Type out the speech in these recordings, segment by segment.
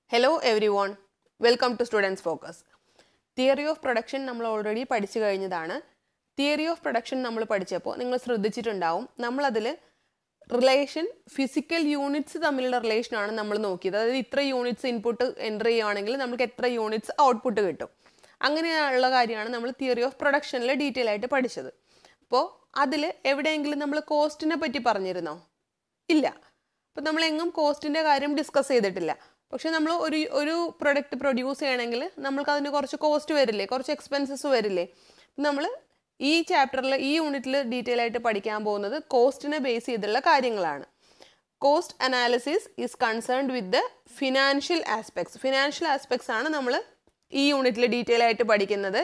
hello everyone welcome to students focus theory of production നമ്മൾ already പഠിച്ചു കഴിഞ്ഞതാണ് theory of production നമ്മൾ പഠിച്ചപ്പോൾ നിങ്ങൾ ശ്രദ്ധിച്ചിട്ടുണ്ടാവും നമ്മളതിൽ റിലേഷൻ ഫിസിക്കൽ യൂണിറ്റ്സ് തമ്മിലുള്ള റിലേഷനാണ് നമ്മൾ നോക്കിയത് അതായത് ഇത്ര യൂണിറ്റ്സ് ഇൻപുട്ട് എൻ്റർ ചെയ്യുകയാണെങ്കിൽ നമുക്ക് എത്ര യൂണിറ്റ്സ് ഔട്ട്പുട്ട് കിട്ടും അങ്ങനെയുള്ള കാര്യമാണ് നമ്മൾ തിയറി ഓഫ് പ്രൊഡക്ഷനിൽ ഡീറ്റെയിൽ ആയിട്ട് പഠിച്ചത് അപ്പോൾ അതിൽ എവിടെയെങ്കിലും നമ്മൾ കോസ്റ്റിനെ പറ്റി പറഞ്ഞിരുന്നോ ഇല്ല അപ്പോൾ നമ്മൾ എങ്ങും കോസ്റ്റിൻ്റെ കാര്യം ഡിസ്കസ് ചെയ്തിട്ടില്ല പക്ഷെ നമ്മൾ ഒരു ഒരു പ്രൊഡക്റ്റ് പ്രൊഡ്യൂസ് ചെയ്യണമെങ്കിൽ നമ്മൾക്ക് അതിന് കുറച്ച് കോസ്റ്റ് വരില്ലേ കുറച്ച് എക്സ്പെൻസസ് വരില്ലേ നമ്മൾ ഈ ചാപ്റ്ററിൽ ഈ യൂണിറ്റിൽ ഡീറ്റെയിൽ ആയിട്ട് പഠിക്കാൻ പോകുന്നത് കോസ്റ്റിനെ ബേസ് ചെയ്തുള്ള കാര്യങ്ങളാണ് cost analysis is concerned with the financial aspects financial aspects ആണ് നമ്മൾ ഈ യൂണിറ്റിൽ ഡീറ്റെയിൽ ആയിട്ട് പഠിക്കുന്നത്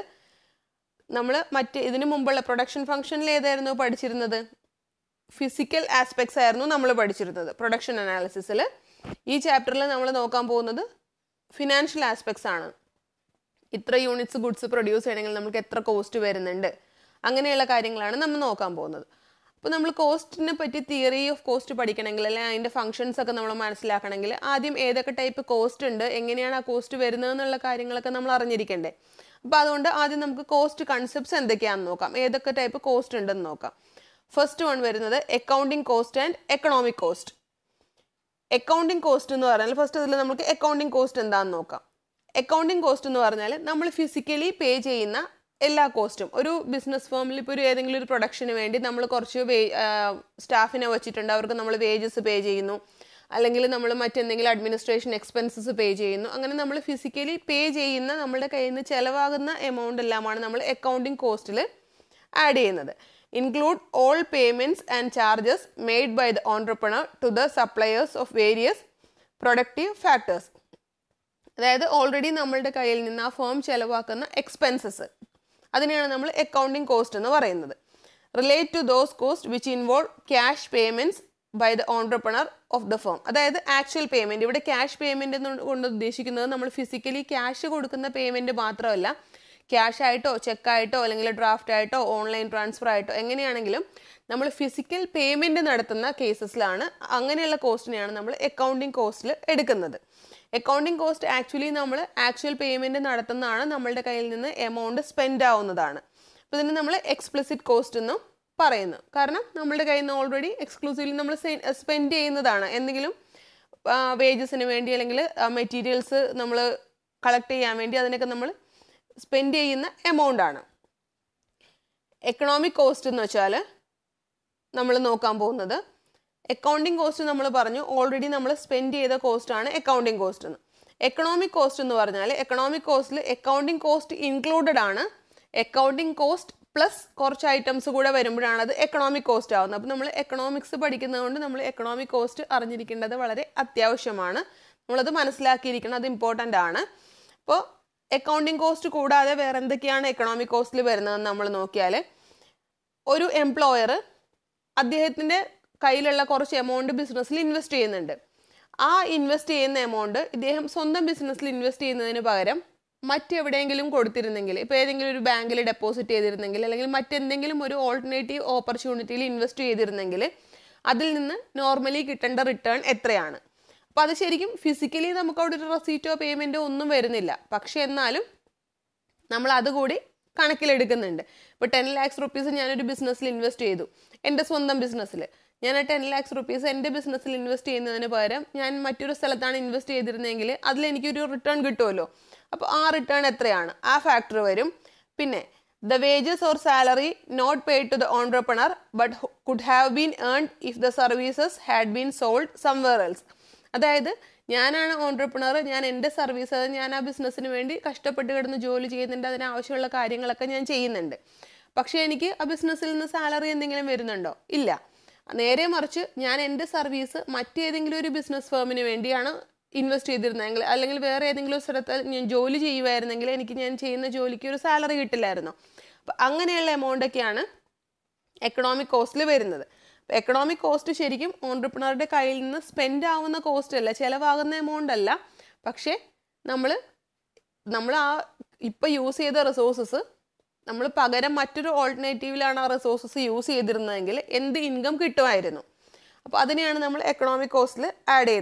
നമ്മൾ മറ്റ് ഇതിനു മുമ്പുള്ള പ്രൊഡക്ഷൻ ഫംഗ്ഷനിൽ ഏതായിരുന്നു പഠിച്ചിരുന്നത് ഫിസിക്കൽ ആസ്പെക്ട്സ് ആയിരുന്നു നമ്മൾ പഠിച്ചിരുന്നത് പ്രൊഡക്ഷൻ അനാലിസിസിൽ ഈ ചാപ്റ്ററിൽ നമ്മൾ നോക്കാൻ പോകുന്നത് ഫിനാൻഷ്യൽ ആസ്പെക്ട്സ് ആണ് ഇത്ര യൂണിറ്റ്സ് ഗുഡ്സ് പ്രൊഡ്യൂസ് ചെയ്യണമെങ്കിൽ നമുക്ക് എത്ര കോസ്റ്റ് വരുന്നുണ്ട് അങ്ങനെയുള്ള കാര്യങ്ങളാണ് നമ്മൾ നോക്കാൻ പോകുന്നത് അപ്പോൾ നമ്മൾ കോസ്റ്റിനെ പറ്റി തിയറി ഓഫ് കോസ്റ്റ് പഠിക്കണമെങ്കിൽ അല്ലെങ്കിൽ അതിൻ്റെ ഫങ്ഷൻസ് ഒക്കെ നമ്മൾ മനസ്സിലാക്കണമെങ്കിൽ ആദ്യം ഏതൊക്കെ ടൈപ്പ് കോസ്റ്റ് ഉണ്ട് എങ്ങനെയാണ് ആ കോസ്റ്റ് വരുന്നത് എന്നുള്ള കാര്യങ്ങളൊക്കെ നമ്മൾ അറിഞ്ഞിരിക്കണ്ടേ അപ്പോൾ അതുകൊണ്ട് ആദ്യം നമുക്ക് കോസ്റ്റ് കൺസെപ്റ്റ്സ് എന്തൊക്കെയാണെന്ന് നോക്കാം ഏതൊക്കെ ടൈപ്പ് കോസ്റ്റ് ഉണ്ടെന്ന് നോക്കാം ഫസ്റ്റ് വൺ വരുന്നത് accounting cost and economic cost accounting cost എന്ന് പറഞ്ഞാൽ ഫസ്റ്റ് അതിൽ നമുക്ക് അക്കൗണ്ടിങ് കോസ്റ്റ് എന്താണെന്ന് നോക്കാം അക്കൗണ്ടിങ് കോസ്റ്റ് എന്ന് പറഞ്ഞാൽ നമ്മൾ ഫിസിക്കലി പേ ചെയ്യുന്ന എല്ലാ കോസ്റ്റും ഒരു ബിസിനസ് ഫേമിൽ ഇപ്പോൾ ഒരു ഏതെങ്കിലും ഒരു പ്രൊഡക്ഷന് വേണ്ടി നമ്മൾ കുറച്ച് വേ സ്റ്റാഫിനെ വെച്ചിട്ടുണ്ട് അവർക്ക് നമ്മൾ വേജസ് പേ ചെയ്യുന്നു അല്ലെങ്കിൽ നമ്മൾ മറ്റെന്തെങ്കിലും അഡ്മിനിസ്ട്രേഷൻ എക്സ്പെൻസസ് പേ ചെയ്യുന്നു അങ്ങനെ നമ്മൾ ഫിസിക്കലി പേ ചെയ്യുന്ന നമ്മുടെ കയ്യിൽ നിന്ന് ചിലവാകുന്ന എമൗണ്ട് എല്ലാമാണ് നമ്മൾ അക്കൗണ്ടിങ് കോസ്റ്റിൽ ആഡ് ചെയ്യുന്നത് include all payments and charges made by the entrepreneur to the suppliers of various productive factors അതായത് ഓൾറെഡി നമ്മളുടെ കയ്യിൽ നിന്ന് ആ ഫേം ചിലവാക്കുന്ന എക്സ്പെൻസസ് അതിനെയാണ് നമ്മൾ അക്കൗണ്ടിങ് കോസ്റ്റ് എന്ന് പറയുന്നത് relate to those cost which involve cash payments by the entrepreneur of the firm അതായത് ആക്ച്വൽ പേയ്മെൻറ്റ് ഇവിടെ ക്യാഷ് പേയ്മെൻറ്റ് കൊണ്ട് ഉദ്ദേശിക്കുന്നത് നമ്മൾ ഫിസിക്കലി ക്യാഷ് കൊടുക്കുന്ന പേയ്മെൻറ്റ് മാത്രമല്ല ക്യാഷ് ആയിട്ടോ ചെക്കായിട്ടോ അല്ലെങ്കിൽ ഡ്രാഫ്റ്റ് ആയിട്ടോ ഓൺലൈൻ ട്രാൻസ്ഫർ ആയിട്ടോ എങ്ങനെയാണെങ്കിലും നമ്മൾ ഫിസിക്കൽ പേയ്മെൻറ്റ് നടത്തുന്ന കേസസിലാണ് അങ്ങനെയുള്ള കോസ്റ്റിനെയാണ് നമ്മൾ അക്കൗണ്ടിങ് കോസ്റ്റിൽ എടുക്കുന്നത് അക്കൗണ്ടിങ് കോസ്റ്റ് ആക്ച്വലി നമ്മൾ ആക്ച്വൽ പേയ്മെൻറ്റ് നടത്തുന്നതാണ് നമ്മളുടെ കയ്യിൽ നിന്ന് എമൗണ്ട് സ്പെൻഡ് ആവുന്നതാണ് അപ്പോൾ ഇതിന് നമ്മൾ എക്സ്പ്ലിസിറ്റ് കോസ്റ്റ് എന്നും പറയുന്നു കാരണം നമ്മളുടെ കയ്യിൽ നിന്ന് ഓൾറെഡി എക്സ്ക്ലൂസീവ്ലി നമ്മൾ സ്പെൻഡ് ചെയ്യുന്നതാണ് എന്തെങ്കിലും വേജസിന് വേണ്ടി അല്ലെങ്കിൽ മെറ്റീരിയൽസ് നമ്മൾ കളക്ട് ചെയ്യാൻ വേണ്ടി അതിനൊക്കെ നമ്മൾ സ്പെൻഡ് ചെയ്യുന്ന എമൗണ്ട് ആണ് എക്കണോമിക് കോസ്റ്റ് എന്ന് വെച്ചാൽ നമ്മൾ നോക്കാൻ പോകുന്നത് അക്കൗണ്ടിങ് കോസ്റ്റ് നമ്മൾ പറഞ്ഞു ഓൾറെഡി നമ്മൾ സ്പെൻഡ് ചെയ്ത കോസ്റ്റ് ആണ് അക്കൗണ്ടിങ് കോസ്റ്റ് എന്ന് എക്കണോമിക് കോസ്റ്റ് എന്ന് പറഞ്ഞാൽ എക്കണോമിക് കോസ്റ്റിൽ അക്കൗണ്ടിങ് കോസ്റ്റ് ഇൻക്ലൂഡഡ് ആണ് അക്കൗണ്ടിങ് കോസ്റ്റ് പ്ലസ് കുറച്ച് ഐറ്റംസ് കൂടെ വരുമ്പോഴാണ് അത് എക്കണോമിക് കോസ്റ്റ് ആവുന്നത് അപ്പോൾ നമ്മൾ എക്കണോമിക്സ് പഠിക്കുന്നതുകൊണ്ട് നമ്മൾ എക്കണോമിക് കോസ്റ്റ് അറിഞ്ഞിരിക്കേണ്ടത് വളരെ അത്യാവശ്യമാണ് നമ്മളത് മനസ്സിലാക്കിയിരിക്കണം അത് ഇമ്പോർട്ടൻ്റ് ആണ് അപ്പോൾ അക്കൗണ്ടിങ് കോസ്റ്റ് കൂടാതെ വേറെ എന്തൊക്കെയാണ് എക്കണോമിക് കോസ്റ്റിൽ വരുന്നതെന്ന് നമ്മൾ നോക്കിയാൽ ഒരു എംപ്ലോയർ അദ്ദേഹത്തിൻ്റെ കയ്യിലുള്ള കുറച്ച് എമൗണ്ട് ബിസിനസ്സിൽ ഇൻവെസ്റ്റ് ചെയ്യുന്നുണ്ട് ആ ഇൻവെസ്റ്റ് ചെയ്യുന്ന എമൗണ്ട് ഇദ്ദേഹം സ്വന്തം ബിസിനസ്സിൽ ഇൻവെസ്റ്റ് ചെയ്യുന്നതിന് പകരം മറ്റെവിടെയെങ്കിലും കൊടുത്തിരുന്നെങ്കിൽ ഇപ്പോൾ ഏതെങ്കിലും ഒരു ബാങ്കിൽ ഡെപ്പോസിറ്റ് ചെയ്തിരുന്നെങ്കിൽ അല്ലെങ്കിൽ മറ്റെന്തെങ്കിലും ഒരു ഓൾട്ടർനേറ്റീവ് ഓപ്പർച്യൂണിറ്റിയിൽ ഇൻവെസ്റ്റ് ചെയ്തിരുന്നെങ്കിൽ അതിൽ നിന്ന് നോർമലി കിട്ടേണ്ട റിട്ടേൺ എത്രയാണ് അപ്പോൾ അത് ശരിക്കും ഫിസിക്കലി നമുക്ക് അവിടെ ഒരു റെസീറ്റോ പേയ്മെൻറ്റോ ഒന്നും വരുന്നില്ല പക്ഷെ എന്നാലും നമ്മൾ അതുകൂടി കണക്കിലെടുക്കുന്നുണ്ട് ഇപ്പോൾ ടെൻ ലാക്സ് റുപ്പീസ് ഞാനൊരു ബിസിനസ്സിൽ ഇൻവെസ്റ്റ് ചെയ്തു എൻ്റെ സ്വന്തം ബിസിനസ്സിൽ ഞാൻ ആ ടെൻ ലാക്സ് റുപ്പീസ് എൻ്റെ ബിസിനസ്സിൽ ഇൻവെസ്റ്റ് ചെയ്യുന്നതിന് പകരം ഞാൻ മറ്റൊരു സ്ഥലത്താണ് ഇൻവെസ്റ്റ് ചെയ്തിരുന്നതെങ്കിൽ അതിൽ എനിക്കൊരു റിട്ടേൺ കിട്ടുമല്ലോ അപ്പോൾ ആ റിട്ടേൺ എത്രയാണ് ആ ഫാക്ടർ വരും പിന്നെ the wages or salary not paid to the entrepreneur but could have been earned if the services had been sold somewhere else അതായത് ഞാനാണ് ഓൺട്രപ്രണർ ഞാൻ എൻ്റെ സർവീസ് അത് ഞാൻ ആ ബിസിനസ്സിന് വേണ്ടി കഷ്ടപ്പെട്ട് കിടന്ന് ജോലി ചെയ്യുന്നുണ്ട് അതിന് ആവശ്യമുള്ള കാര്യങ്ങളൊക്കെ ഞാൻ ചെയ്യുന്നുണ്ട് പക്ഷേ എനിക്ക് ആ ബിസിനസ്സിൽ നിന്ന് സാലറി എന്തെങ്കിലും വരുന്നുണ്ടോ ഇല്ല നേരെ മറിച്ച് ഞാൻ എൻ്റെ സർവീസ് മറ്റേതെങ്കിലും ഒരു ബിസിനസ് ഫേമിന് വേണ്ടിയാണ് ഇൻവെസ്റ്റ് ചെയ്തിരുന്നെങ്കിൽ അല്ലെങ്കിൽ വേറെ ഏതെങ്കിലും ഒരു സ്ഥലത്ത് ഞാൻ ജോലി ചെയ്യുമായിരുന്നെങ്കിൽ എനിക്ക് ഞാൻ ചെയ്യുന്ന ജോലിക്ക് ഒരു സാലറി കിട്ടില്ലായിരുന്നു അപ്പം അങ്ങനെയുള്ള എമൗണ്ടൊക്കെയാണ് എക്കണോമിക് കോസ്റ്റിൽ വരുന്നത് എക്കണോമിക് കോസ്റ്റ് ശരിക്കും ഓൺട്രപ്രണറുടെ കയ്യിൽ നിന്ന് സ്പെൻഡ് ആവുന്ന കോസ്റ്റ് അല്ല ചിലവാകുന്ന എമൗണ്ട് അല്ല പക്ഷേ നമ്മൾ നമ്മൾ ആ ഇപ്പം യൂസ് ചെയ്ത റിസോഴ്സസ് നമ്മൾ പകരം മറ്റൊരു ഓൾട്ടർനേറ്റീവിലാണ് ആ റിസോഴ്സസ് യൂസ് ചെയ്തിരുന്നതെങ്കിൽ എന്ത് ഇൻകം കിട്ടുമായിരുന്നു അപ്പോൾ അതിനെയാണ് നമ്മൾ എക്കണോമിക് കോസ്റ്റിൽ ആഡ് ചെയ്യുന്നത്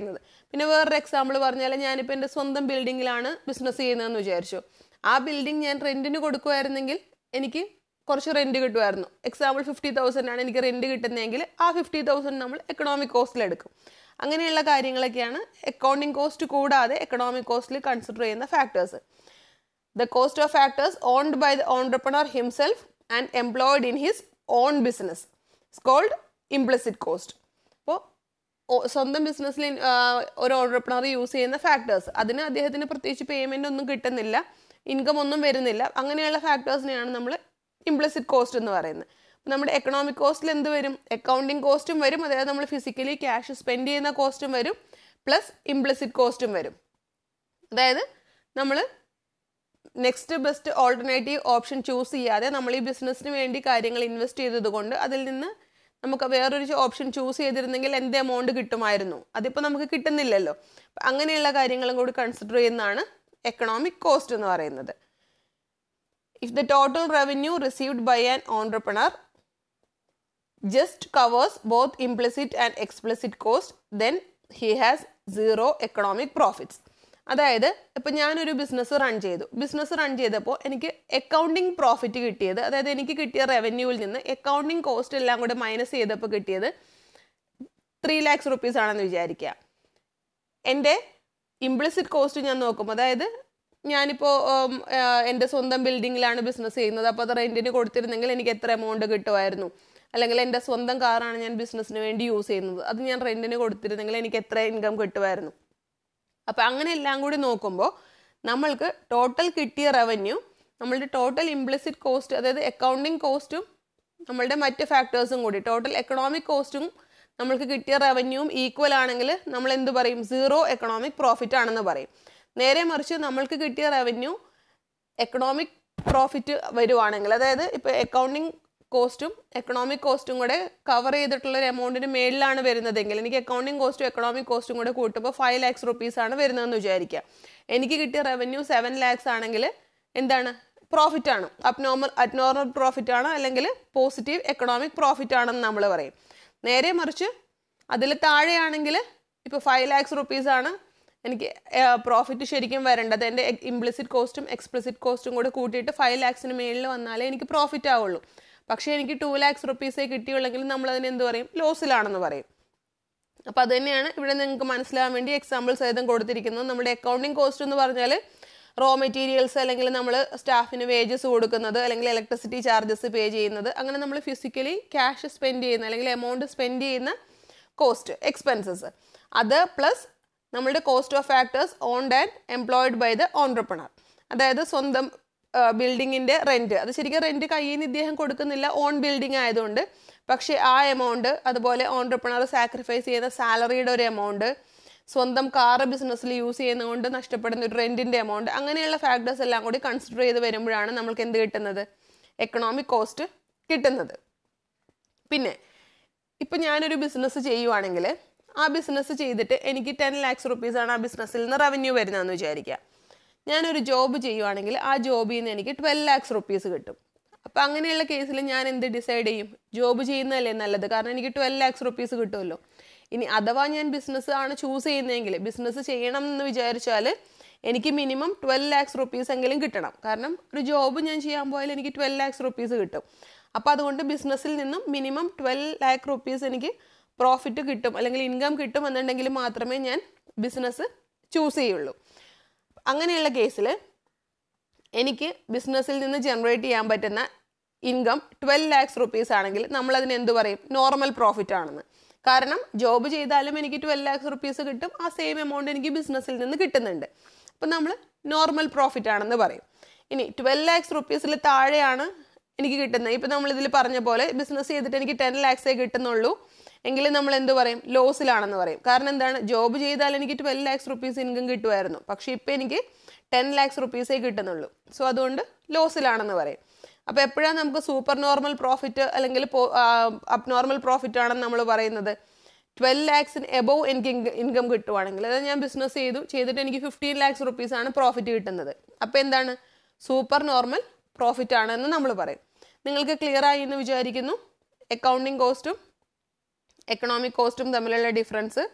പിന്നെ വേറൊരു എക്സാമ്പിൾ പറഞ്ഞാൽ ഞാനിപ്പോൾ എൻ്റെ സ്വന്തം ബിൽഡിങ്ങിലാണ് ബിസിനസ് ചെയ്യുന്നതെന്ന് വിചാരിച്ചു ആ ബിൽഡിംഗ് ഞാൻ റെൻറ്റിന് കൊടുക്കുമായിരുന്നെങ്കിൽ എനിക്ക് കുറച്ച് റെൻറ്റ് കിട്ടുമായിരുന്നു എക്സാമ്പിൾ ഫിഫ്റ്റി തൗസൻഡ് ആണ് എനിക്ക് റെൻറ്റ് കിട്ടുന്നതെങ്കിൽ ആ ഫിഫ്റ്റി തൗസൻഡ് നമ്മൾ എക്കണോമിക് കോസ്റ്റിലെടുക്കും അങ്ങനെയുള്ള കാര്യങ്ങളൊക്കെയാണ് അക്കൗണ്ടിങ് കോസ്റ്റ് കൂടാതെ എക്കണോമിക് കോസ്റ്റിൽ കൺസിഡർ ചെയ്യുന്ന factors the cost of factors owned by the entrepreneur himself and employed in his own business called implicit cost അപ്പോൾ സ്വന്തം ബിസിനസ്സിൽ ഒരു ഓൺടർപ്രണർ യൂസ് ചെയ്യുന്ന ഫാക്ടേഴ്സ് അതിന് അദ്ദേഹത്തിന് പ്രത്യേകിച്ച് പേയ്മെൻ്റ് ഒന്നും കിട്ടുന്നില്ല ഇൻകം ഒന്നും വരുന്നില്ല അങ്ങനെയുള്ള ഫാക്ടേഴ്സിനെയാണ് നമ്മൾ ഇംപ്ലിസിറ്റ് കോസ്റ്റ് എന്ന് പറയുന്നത് നമ്മുടെ എക്കണോമിക് കോസ്റ്റിൽ എന്ത് വരും അക്കൗണ്ടിങ് കോസ്റ്റും വരും അതായത് നമ്മൾ ഫിസിക്കലി ക്യാഷ് സ്പെൻഡ് ചെയ്യുന്ന കോസ്റ്റും വരും പ്ലസ് ഇംപ്ലിസിറ്റ് കോസ്റ്റും വരും അതായത് നമ്മൾ next best alternative option choose ചെയ്യാതെ നമ്മൾ ഈ ബിസിനസ്സിന് വേണ്ടി കാര്യങ്ങൾ ഇൻവെസ്റ്റ് ചെയ്തത് കൊണ്ട് അതിൽ നിന്ന് നമുക്ക് വേറൊരു ഓപ്ഷൻ ചൂസ് ചെയ്തിരുന്നെങ്കിൽ എന്ത് എമൗണ്ട് കിട്ടുമായിരുന്നു അതിപ്പോൾ നമുക്ക് കിട്ടുന്നില്ലല്ലോ അപ്പം അങ്ങനെയുള്ള കാര്യങ്ങളും കൂടി കൺസിഡർ ചെയ്യുന്നതാണ് എക്കണോമിക് കോസ്റ്റ് എന്ന് പറയുന്നത് if the total revenue received by an entrepreneur just covers both implicit and explicit cost then he has zero economic profits അതായത് ഇപ്പം ഞാനൊരു ബിസിനസ് റൺ ചെയ്തു ബിസിനസ് റൺ ചെയ്തപ്പോൾ എനിക്ക് അക്കൗണ്ടിങ് പ്രോഫിറ്റ് കിട്ടിയത് അതായത് എനിക്ക് കിട്ടിയ റവന്യൂവിൽ നിന്ന് അക്കൗണ്ടിങ് കോസ്റ്റ് എല്ലാം കൂടെ മൈനസ് ചെയ്തപ്പോൾ കിട്ടിയത് ത്രീ ലാക്സ് റുപ്പീസ് ആണെന്ന് വിചാരിക്കുക എൻ്റെ ഇംപ്ലിസിറ്റ് കോസ്റ്റ് ഞാൻ നോക്കും അതായത് ഞാനിപ്പോൾ എൻ്റെ സ്വന്തം ബിൽഡിങ്ങിലാണ് ബിസിനസ് ചെയ്യുന്നത് അപ്പോൾ അത് റെൻറ്റിന് കൊടുത്തിരുന്നെങ്കിൽ എനിക്ക് എത്ര എമൗണ്ട് കിട്ടുമായിരുന്നു അല്ലെങ്കിൽ എൻ്റെ സ്വന്തം കാറാണ് ഞാൻ ബിസിനസ്സിന് വേണ്ടി യൂസ് ചെയ്യുന്നത് അത് ഞാൻ റെൻറ്റിന് കൊടുത്തിരുന്നെങ്കിൽ എനിക്ക് എത്ര ഇൻകം കിട്ടുമായിരുന്നു അപ്പോൾ അങ്ങനെ എല്ലാം കൂടി നോക്കുമ്പോൾ നമ്മൾക്ക് ടോട്ടൽ കിട്ടിയ റവന്യൂ നമ്മളുടെ ടോട്ടൽ ഇംപ്ലിസിറ്റ് കോസ്റ്റ് അതായത് അക്കൗണ്ടിങ് കോസ്റ്റും നമ്മളുടെ മറ്റ് ഫാക്ടേഴ്സും കൂടി ടോട്ടൽ എക്കണോമിക് കോസ്റ്റും നമ്മൾക്ക് കിട്ടിയ റവന്യൂവും ഈക്വൽ ആണെങ്കിൽ നമ്മൾ എന്ത് പറയും സീറോ എക്കണോമിക് പ്രോഫിറ്റ് ആണെന്ന് പറയും നേരെ മറിച്ച് നമ്മൾക്ക് കിട്ടിയ റവന്യൂ എക്കണോമിക് പ്രോഫിറ്റ് വരുവാണെങ്കിൽ അതായത് ഇപ്പോൾ അക്കൗണ്ടിങ് കോസ്റ്റും എക്കണോമിക് കോസ്റ്റും കൂടെ കവർ ചെയ്തിട്ടുള്ള ഒരു എമൗണ്ടിന് മേളിലാണ് വരുന്നതെങ്കിൽ എനിക്ക് അക്കൗണ്ടിങ് കോസ്റ്റും എക്കണോമിക് കോസ്റ്റും കൂടെ കൂട്ടുമ്പോൾ ഫൈവ് ലാക്സ് റുപ്പീസ് ആണ് വരുന്നതെന്ന് വിചാരിക്കുക എനിക്ക് കിട്ടിയ റവന്യൂ സെവൻ ലാക്സ് ആണെങ്കിൽ എന്താണ് പ്രോഫിറ്റ് ആണ് അബ്നോർമൽ അബ്നോർമൽ പ്രോഫിറ്റ് ആണ് അല്ലെങ്കിൽ പോസിറ്റീവ് എക്കണോമിക് പ്രോഫിറ്റ് ആണെന്ന് നമ്മൾ പറയും നേരെ മറിച്ച് അതിൽ താഴെയാണെങ്കിൽ ഇപ്പോൾ ഫൈവ് ലാക്സ് റുപ്പീസ് ആണ് എനിക്ക് പ്രോഫിറ്റ് ശരിക്കും വരേണ്ടത് എൻ്റെ ഇംപ്ലിസിറ്റ് കോസ്റ്റും എക്സ്പ്ലിസിറ്റ് കോസ്റ്റും കൂടെ കൂട്ടിയിട്ട് ഫൈവ് ലാക്സിന് മേളിൽ വന്നാലേ എനിക്ക് പ്രോഫിറ്റ് ആവുള്ളൂ പക്ഷേ എനിക്ക് ടു ലാക്സ് റുപ്പീസേ കിട്ടിയുള്ളെങ്കിൽ നമ്മൾ അതിന് എന്ത് പറയും ലോസിലാണെന്ന് പറയും അപ്പോൾ അത് തന്നെയാണ് ഇവിടെ നിങ്ങൾക്ക് മനസ്സിലാവാൻ വേണ്ടി എക്സാമ്പിൾ സഹിതം കൊടുത്തിരിക്കുന്നത് നമ്മുടെ അക്കൗണ്ടിങ് കോസ്റ്റ് എന്ന് പറഞ്ഞാൽ റോ മെറ്റീരിയൽസ് അല്ലെങ്കിൽ നമ്മൾ സ്റ്റാഫിന് വേജസ് കൊടുക്കുന്നത് അല്ലെങ്കിൽ ഇലക്ട്രിസിറ്റി ചാർജസ് പേ ചെയ്യുന്നത് അങ്ങനെ നമ്മൾ ഫിസിക്കലി ക്യാഷ് സ്പെൻഡ് ചെയ്യുന്ന അല്ലെങ്കിൽ എമൗണ്ട് സ്പെൻഡ് ചെയ്യുന്ന കോസ്റ്റ് എക്സ്പെൻസസ് അത് പ്ലസ് നമ്മളുടെ cost of factors owned and employed by the entrepreneur അതായത് സ്വന്തം ബിൽഡിങ്ങിൻ്റെ റെൻറ്റ് അത് ശരിക്കും റെൻറ്റ് കയ്യിൽ നിന്ന് ഇദ്ദേഹം കൊടുക്കുന്നില്ല ഓൺ ബിൽഡിംഗ് ആയതുകൊണ്ട് പക്ഷേ ആ എമൗണ്ട് അതുപോലെ ഓൺട്രപ്രണർ സാക്രിഫൈസ് ചെയ്യുന്ന സാലറിയുടെ ഒരു എമൗണ്ട് സ്വന്തം കാർ ബിസിനസ്സിൽ യൂസ് ചെയ്യുന്നതുകൊണ്ട് നഷ്ടപ്പെടുന്ന ഒരു റെൻറ്റിൻ്റെ എമൗണ്ട് അങ്ങനെയുള്ള ഫാക്ടേഴ്സ് എല്ലാം കൂടി കൺസിഡർ ചെയ്ത് വരുമ്പോഴാണ് നമ്മൾക്ക് എന്ത് കിട്ടുന്നത് എക്കണോമിക് കോസ്റ്റ് കിട്ടുന്നത് പിന്നെ ഇപ്പം ഞാനൊരു ബിസിനസ് ചെയ്യുവാണെങ്കിൽ ആ ബിസിനസ് ചെയ്തിട്ട് എനിക്ക് ടെൻ ലാക്സ് റുപ്പീസാണ് ആ ബിസിനസ്സിൽ നിന്ന് റവന്യൂ വരുന്നതെന്ന് വിചാരിക്കുക ഞാനൊരു ജോബ് ചെയ്യുവാണെങ്കിൽ ആ ജോബിൽ നിന്ന് എനിക്ക് ട്വൽവ് ലാക്സ് റുപ്പീസ് കിട്ടും അപ്പോൾ അങ്ങനെയുള്ള കേസിൽ ഞാൻ എന്ത് ഡിസൈഡ് ചെയ്യും ജോബ് ചെയ്യുന്നതല്ലേ നല്ലത് കാരണം എനിക്ക് ട്വൽവ് ലാക്സ് റുപ്പീസ് കിട്ടുമല്ലോ ഇനി അഥവാ ഞാൻ ബിസിനസ് ആണ് ചൂസ് ചെയ്യുന്നതെങ്കിൽ ബിസിനസ് ചെയ്യണം എന്ന് വിചാരിച്ചാൽ എനിക്ക് മിനിമം ട്വൽവ് ലാക്സ് റുപ്പീസ് എങ്കിലും കിട്ടണം കാരണം ഒരു ജോബ് ഞാൻ ചെയ്യാൻ പോയാൽ എനിക്ക് ട്വൽവ് ലാക്സ് റുപ്പീസ് കിട്ടും അപ്പോൾ അതുകൊണ്ട് ബിസിനസ്സിൽ നിന്നും മിനിമം ട്വൽവ് ലാക്ക് റുപ്പീസ് എനിക്ക് പ്രോഫിറ്റ് കിട്ടും അല്ലെങ്കിൽ ഇൻകം കിട്ടും എന്നുണ്ടെങ്കിൽ മാത്രമേ ഞാൻ ബിസിനസ് ചൂസ് ചെയ്യുള്ളൂ അങ്ങനെയുള്ള കേസിൽ എനിക്ക് ബിസിനസ്സിൽ നിന്ന് ജനറേറ്റ് ചെയ്യാൻ പറ്റുന്ന ഇൻകം ട്വൽവ് ലാക്സ് റുപ്പീസ് ആണെങ്കിൽ നമ്മളതിന് എന്ത് പറയും നോർമൽ പ്രോഫിറ്റ് ആണെന്ന് കാരണം ജോബ് ചെയ്താലും എനിക്ക് ട്വൽവ് ലാക്സ് റുപ്പീസ് കിട്ടും ആ സെയിം എമൗണ്ട് എനിക്ക് ബിസിനസ്സിൽ നിന്ന് കിട്ടുന്നുണ്ട് അപ്പം നമ്മൾ നോർമൽ പ്രോഫിറ്റ് ആണെന്ന് പറയും ഇനി ട്വൽവ് ലാക്സ് റുപ്പീസിൽ താഴെയാണ് എനിക്ക് കിട്ടുന്നത് ഇപ്പം നമ്മൾ ഇതിൽ പറഞ്ഞ പോലെ ബിസിനസ് ചെയ്തിട്ട് എനിക്ക് ടെൻ ലാക്സേ കിട്ടുന്നുള്ളൂ എങ്കിലും നമ്മൾ എന്ത് പറയും ലോസിലാണെന്ന് പറയും കാരണം എന്താണ് ജോബ് ചെയ്താൽ എനിക്ക് ട്വൽവ് ലാക്സ് റുപ്പീസ് ഇൻകം കിട്ടുമായിരുന്നു പക്ഷേ ഇപ്പം എനിക്ക് ടെൻ ലാക്സ് റുപ്പീസേ കിട്ടുന്നുള്ളൂ സോ അതുകൊണ്ട് ലോസിലാണെന്ന് പറയും അപ്പോൾ എപ്പോഴാണ് നമുക്ക് സൂപ്പർ നോർമൽ പ്രോഫിറ്റ് അല്ലെങ്കിൽ അബ്നോർമൽ പ്രോഫിറ്റ് ആണെന്ന് നമ്മൾ പറയുന്നത് ട്വൽവ് ലാക്സിന് എബോവ് എനിക്ക് ഇൻകം കിട്ടുവാണെങ്കിൽ അതായത് ഞാൻ ബിസിനസ് ചെയ്തു ചെയ്തിട്ട് എനിക്ക് ഫിഫ്റ്റീൻ ലാക്സ് റുപ്പീസ് ആണ് പ്രോഫിറ്റ് കിട്ടുന്നത് അപ്പോൾ എന്താണ് സൂപ്പർ നോർമൽ പ്രോഫിറ്റ് ആണെന്ന് നമ്മൾ പറയും നിങ്ങൾക്ക് ക്ലിയർ ആയി എന്ന് വിചാരിക്കുന്നു അക്കൗണ്ടിങ് കോസ്റ്റും എക്കണോമിക് കോസ്റ്റും തമ്മിലുള്ള ഡിഫറൻസ്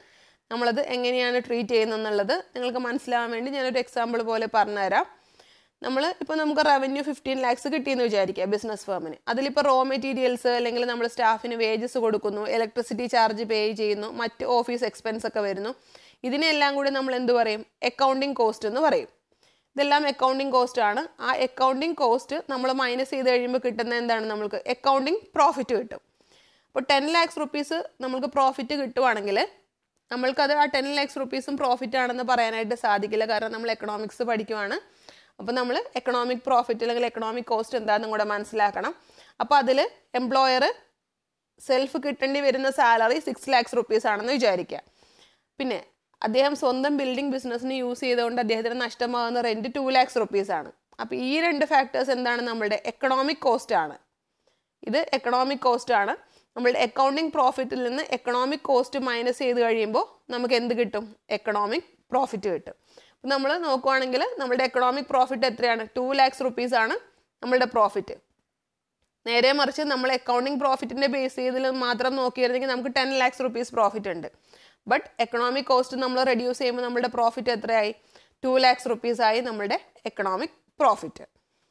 നമ്മളത് എങ്ങനെയാണ് ട്രീറ്റ് ചെയ്യുന്നതെന്നുള്ളത് നിങ്ങൾക്ക് മനസ്സിലാവാൻ വേണ്ടി ഞാനൊരു എക്സാമ്പിൾ പോലെ പറഞ്ഞുതരാം നമ്മൾ ഇപ്പോൾ നമുക്ക് റവന്യൂ ഫിഫ്റ്റീൻ ലാക്സ് കിട്ടിയെന്ന് വിചാരിക്കുക ബിസിനസ് ഫേമിന് അതിലിപ്പോൾ റോ മെറ്റീരിയൽസ് അല്ലെങ്കിൽ നമ്മൾ സ്റ്റാഫിന് വേജസ് കൊടുക്കുന്നു ഇലക്ട്രിസിറ്റി ചാർജ് പേ ചെയ്യുന്നു മറ്റ് ഓഫീസ് എക്സ്പെൻസ് ഒക്കെ വരുന്നു ഇതിനെല്ലാം കൂടി നമ്മൾ എന്ത് പറയും അക്കൗണ്ടിങ് കോസ്റ്റ് എന്ന് പറയും ഇതെല്ലാം അക്കൗണ്ടിങ് കോസ്റ്റ് ആണ് ആ അക്കൗണ്ടിങ് കോസ്റ്റ് നമ്മൾ മൈനസ് ചെയ്ത് കഴിയുമ്പോൾ കിട്ടുന്ന എന്താണ് നമുക്ക് അക്കൗണ്ടിങ് പ്രോഫിറ്റ് കിട്ടും അപ്പോൾ ടെൻ ലാക്സ് റുപ്പീസ് നമുക്ക് പ്രോഫിറ്റ് കിട്ടുവാണെങ്കിൽ നമ്മൾക്കത് ആ ടെൻ ലാക്സ് റുപ്പീസും പ്രോഫിറ്റ് ആണെന്ന് പറയാനായിട്ട് സാധിക്കില്ല കാരണം നമ്മൾ എക്കണോമിക്സ് പഠിക്കുവാണ് അപ്പോൾ നമ്മൾ എക്കണോമിക് പ്രോഫിറ്റ് അല്ലെങ്കിൽ എക്കണോമിക് കോസ്റ്റ് എന്താണെന്നും കൂടെ മനസ്സിലാക്കണം അപ്പോൾ അതിൽ എംപ്ലോയർ സെൽഫ് കിട്ടേണ്ടി വരുന്ന സാലറി സിക്സ് ലാക്സ് റുപ്പീസ് ആണെന്ന് വിചാരിക്കുക പിന്നെ അദ്ദേഹം സ്വന്തം ബിൽഡിംഗ് ബിസിനസ്സിന് യൂസ് ചെയ്തുകൊണ്ട് അദ്ദേഹത്തിന് നഷ്ടമാകുന്ന റെൻറ്റ് ടു ലാക്സ് റുപ്പീസ് ആണ് അപ്പോൾ ഈ രണ്ട് ഫാക്ടേഴ്സ് എന്താണ് നമ്മുടെ എക്കണോമിക് കോസ്റ്റ് ആണ് ഇത് എക്കണോമിക് കോസ്റ്റ് ആണ് നമ്മളുടെ അക്കൗണ്ടിങ് പ്രോഫിറ്റിൽ നിന്ന് എക്കണോമിക് കോസ്റ്റ് മൈനസ് ചെയ്ത് കഴിയുമ്പോൾ നമുക്ക് എന്ത് കിട്ടും എക്കണോമിക് പ്രോഫിറ്റ് കിട്ടും അപ്പം നമ്മൾ നോക്കുവാണെങ്കിൽ നമ്മുടെ എക്കണോമിക് പ്രോഫിറ്റ് എത്രയാണ് ടു ലാക്സ് റുപ്പീസ് ആണ് നമ്മളുടെ പ്രോഫിറ്റ് നേരെ മറിച്ച് നമ്മൾ അക്കൗണ്ടിങ് പ്രോഫിറ്റിന്റെ ബേസ് ചെയ്തിൽ മാത്രം നോക്കിയിരുന്നെങ്കിൽ നമുക്ക് ടെൻ ലാക്സ് റുപ്പീസ് പ്രോഫിറ്റ് ഉണ്ട് ബട്ട് എക്കണോമിക് കോസ്റ്റ് നമ്മൾ റെഡ്യൂസ് ചെയ്യുമ്പോൾ നമ്മുടെ പ്രോഫിറ്റ് എത്രയായി ടു ലാക്സ് റുപ്പീസ് ആയി നമ്മുടെ എക്കണോമിക് പ്രോഫിറ്റ്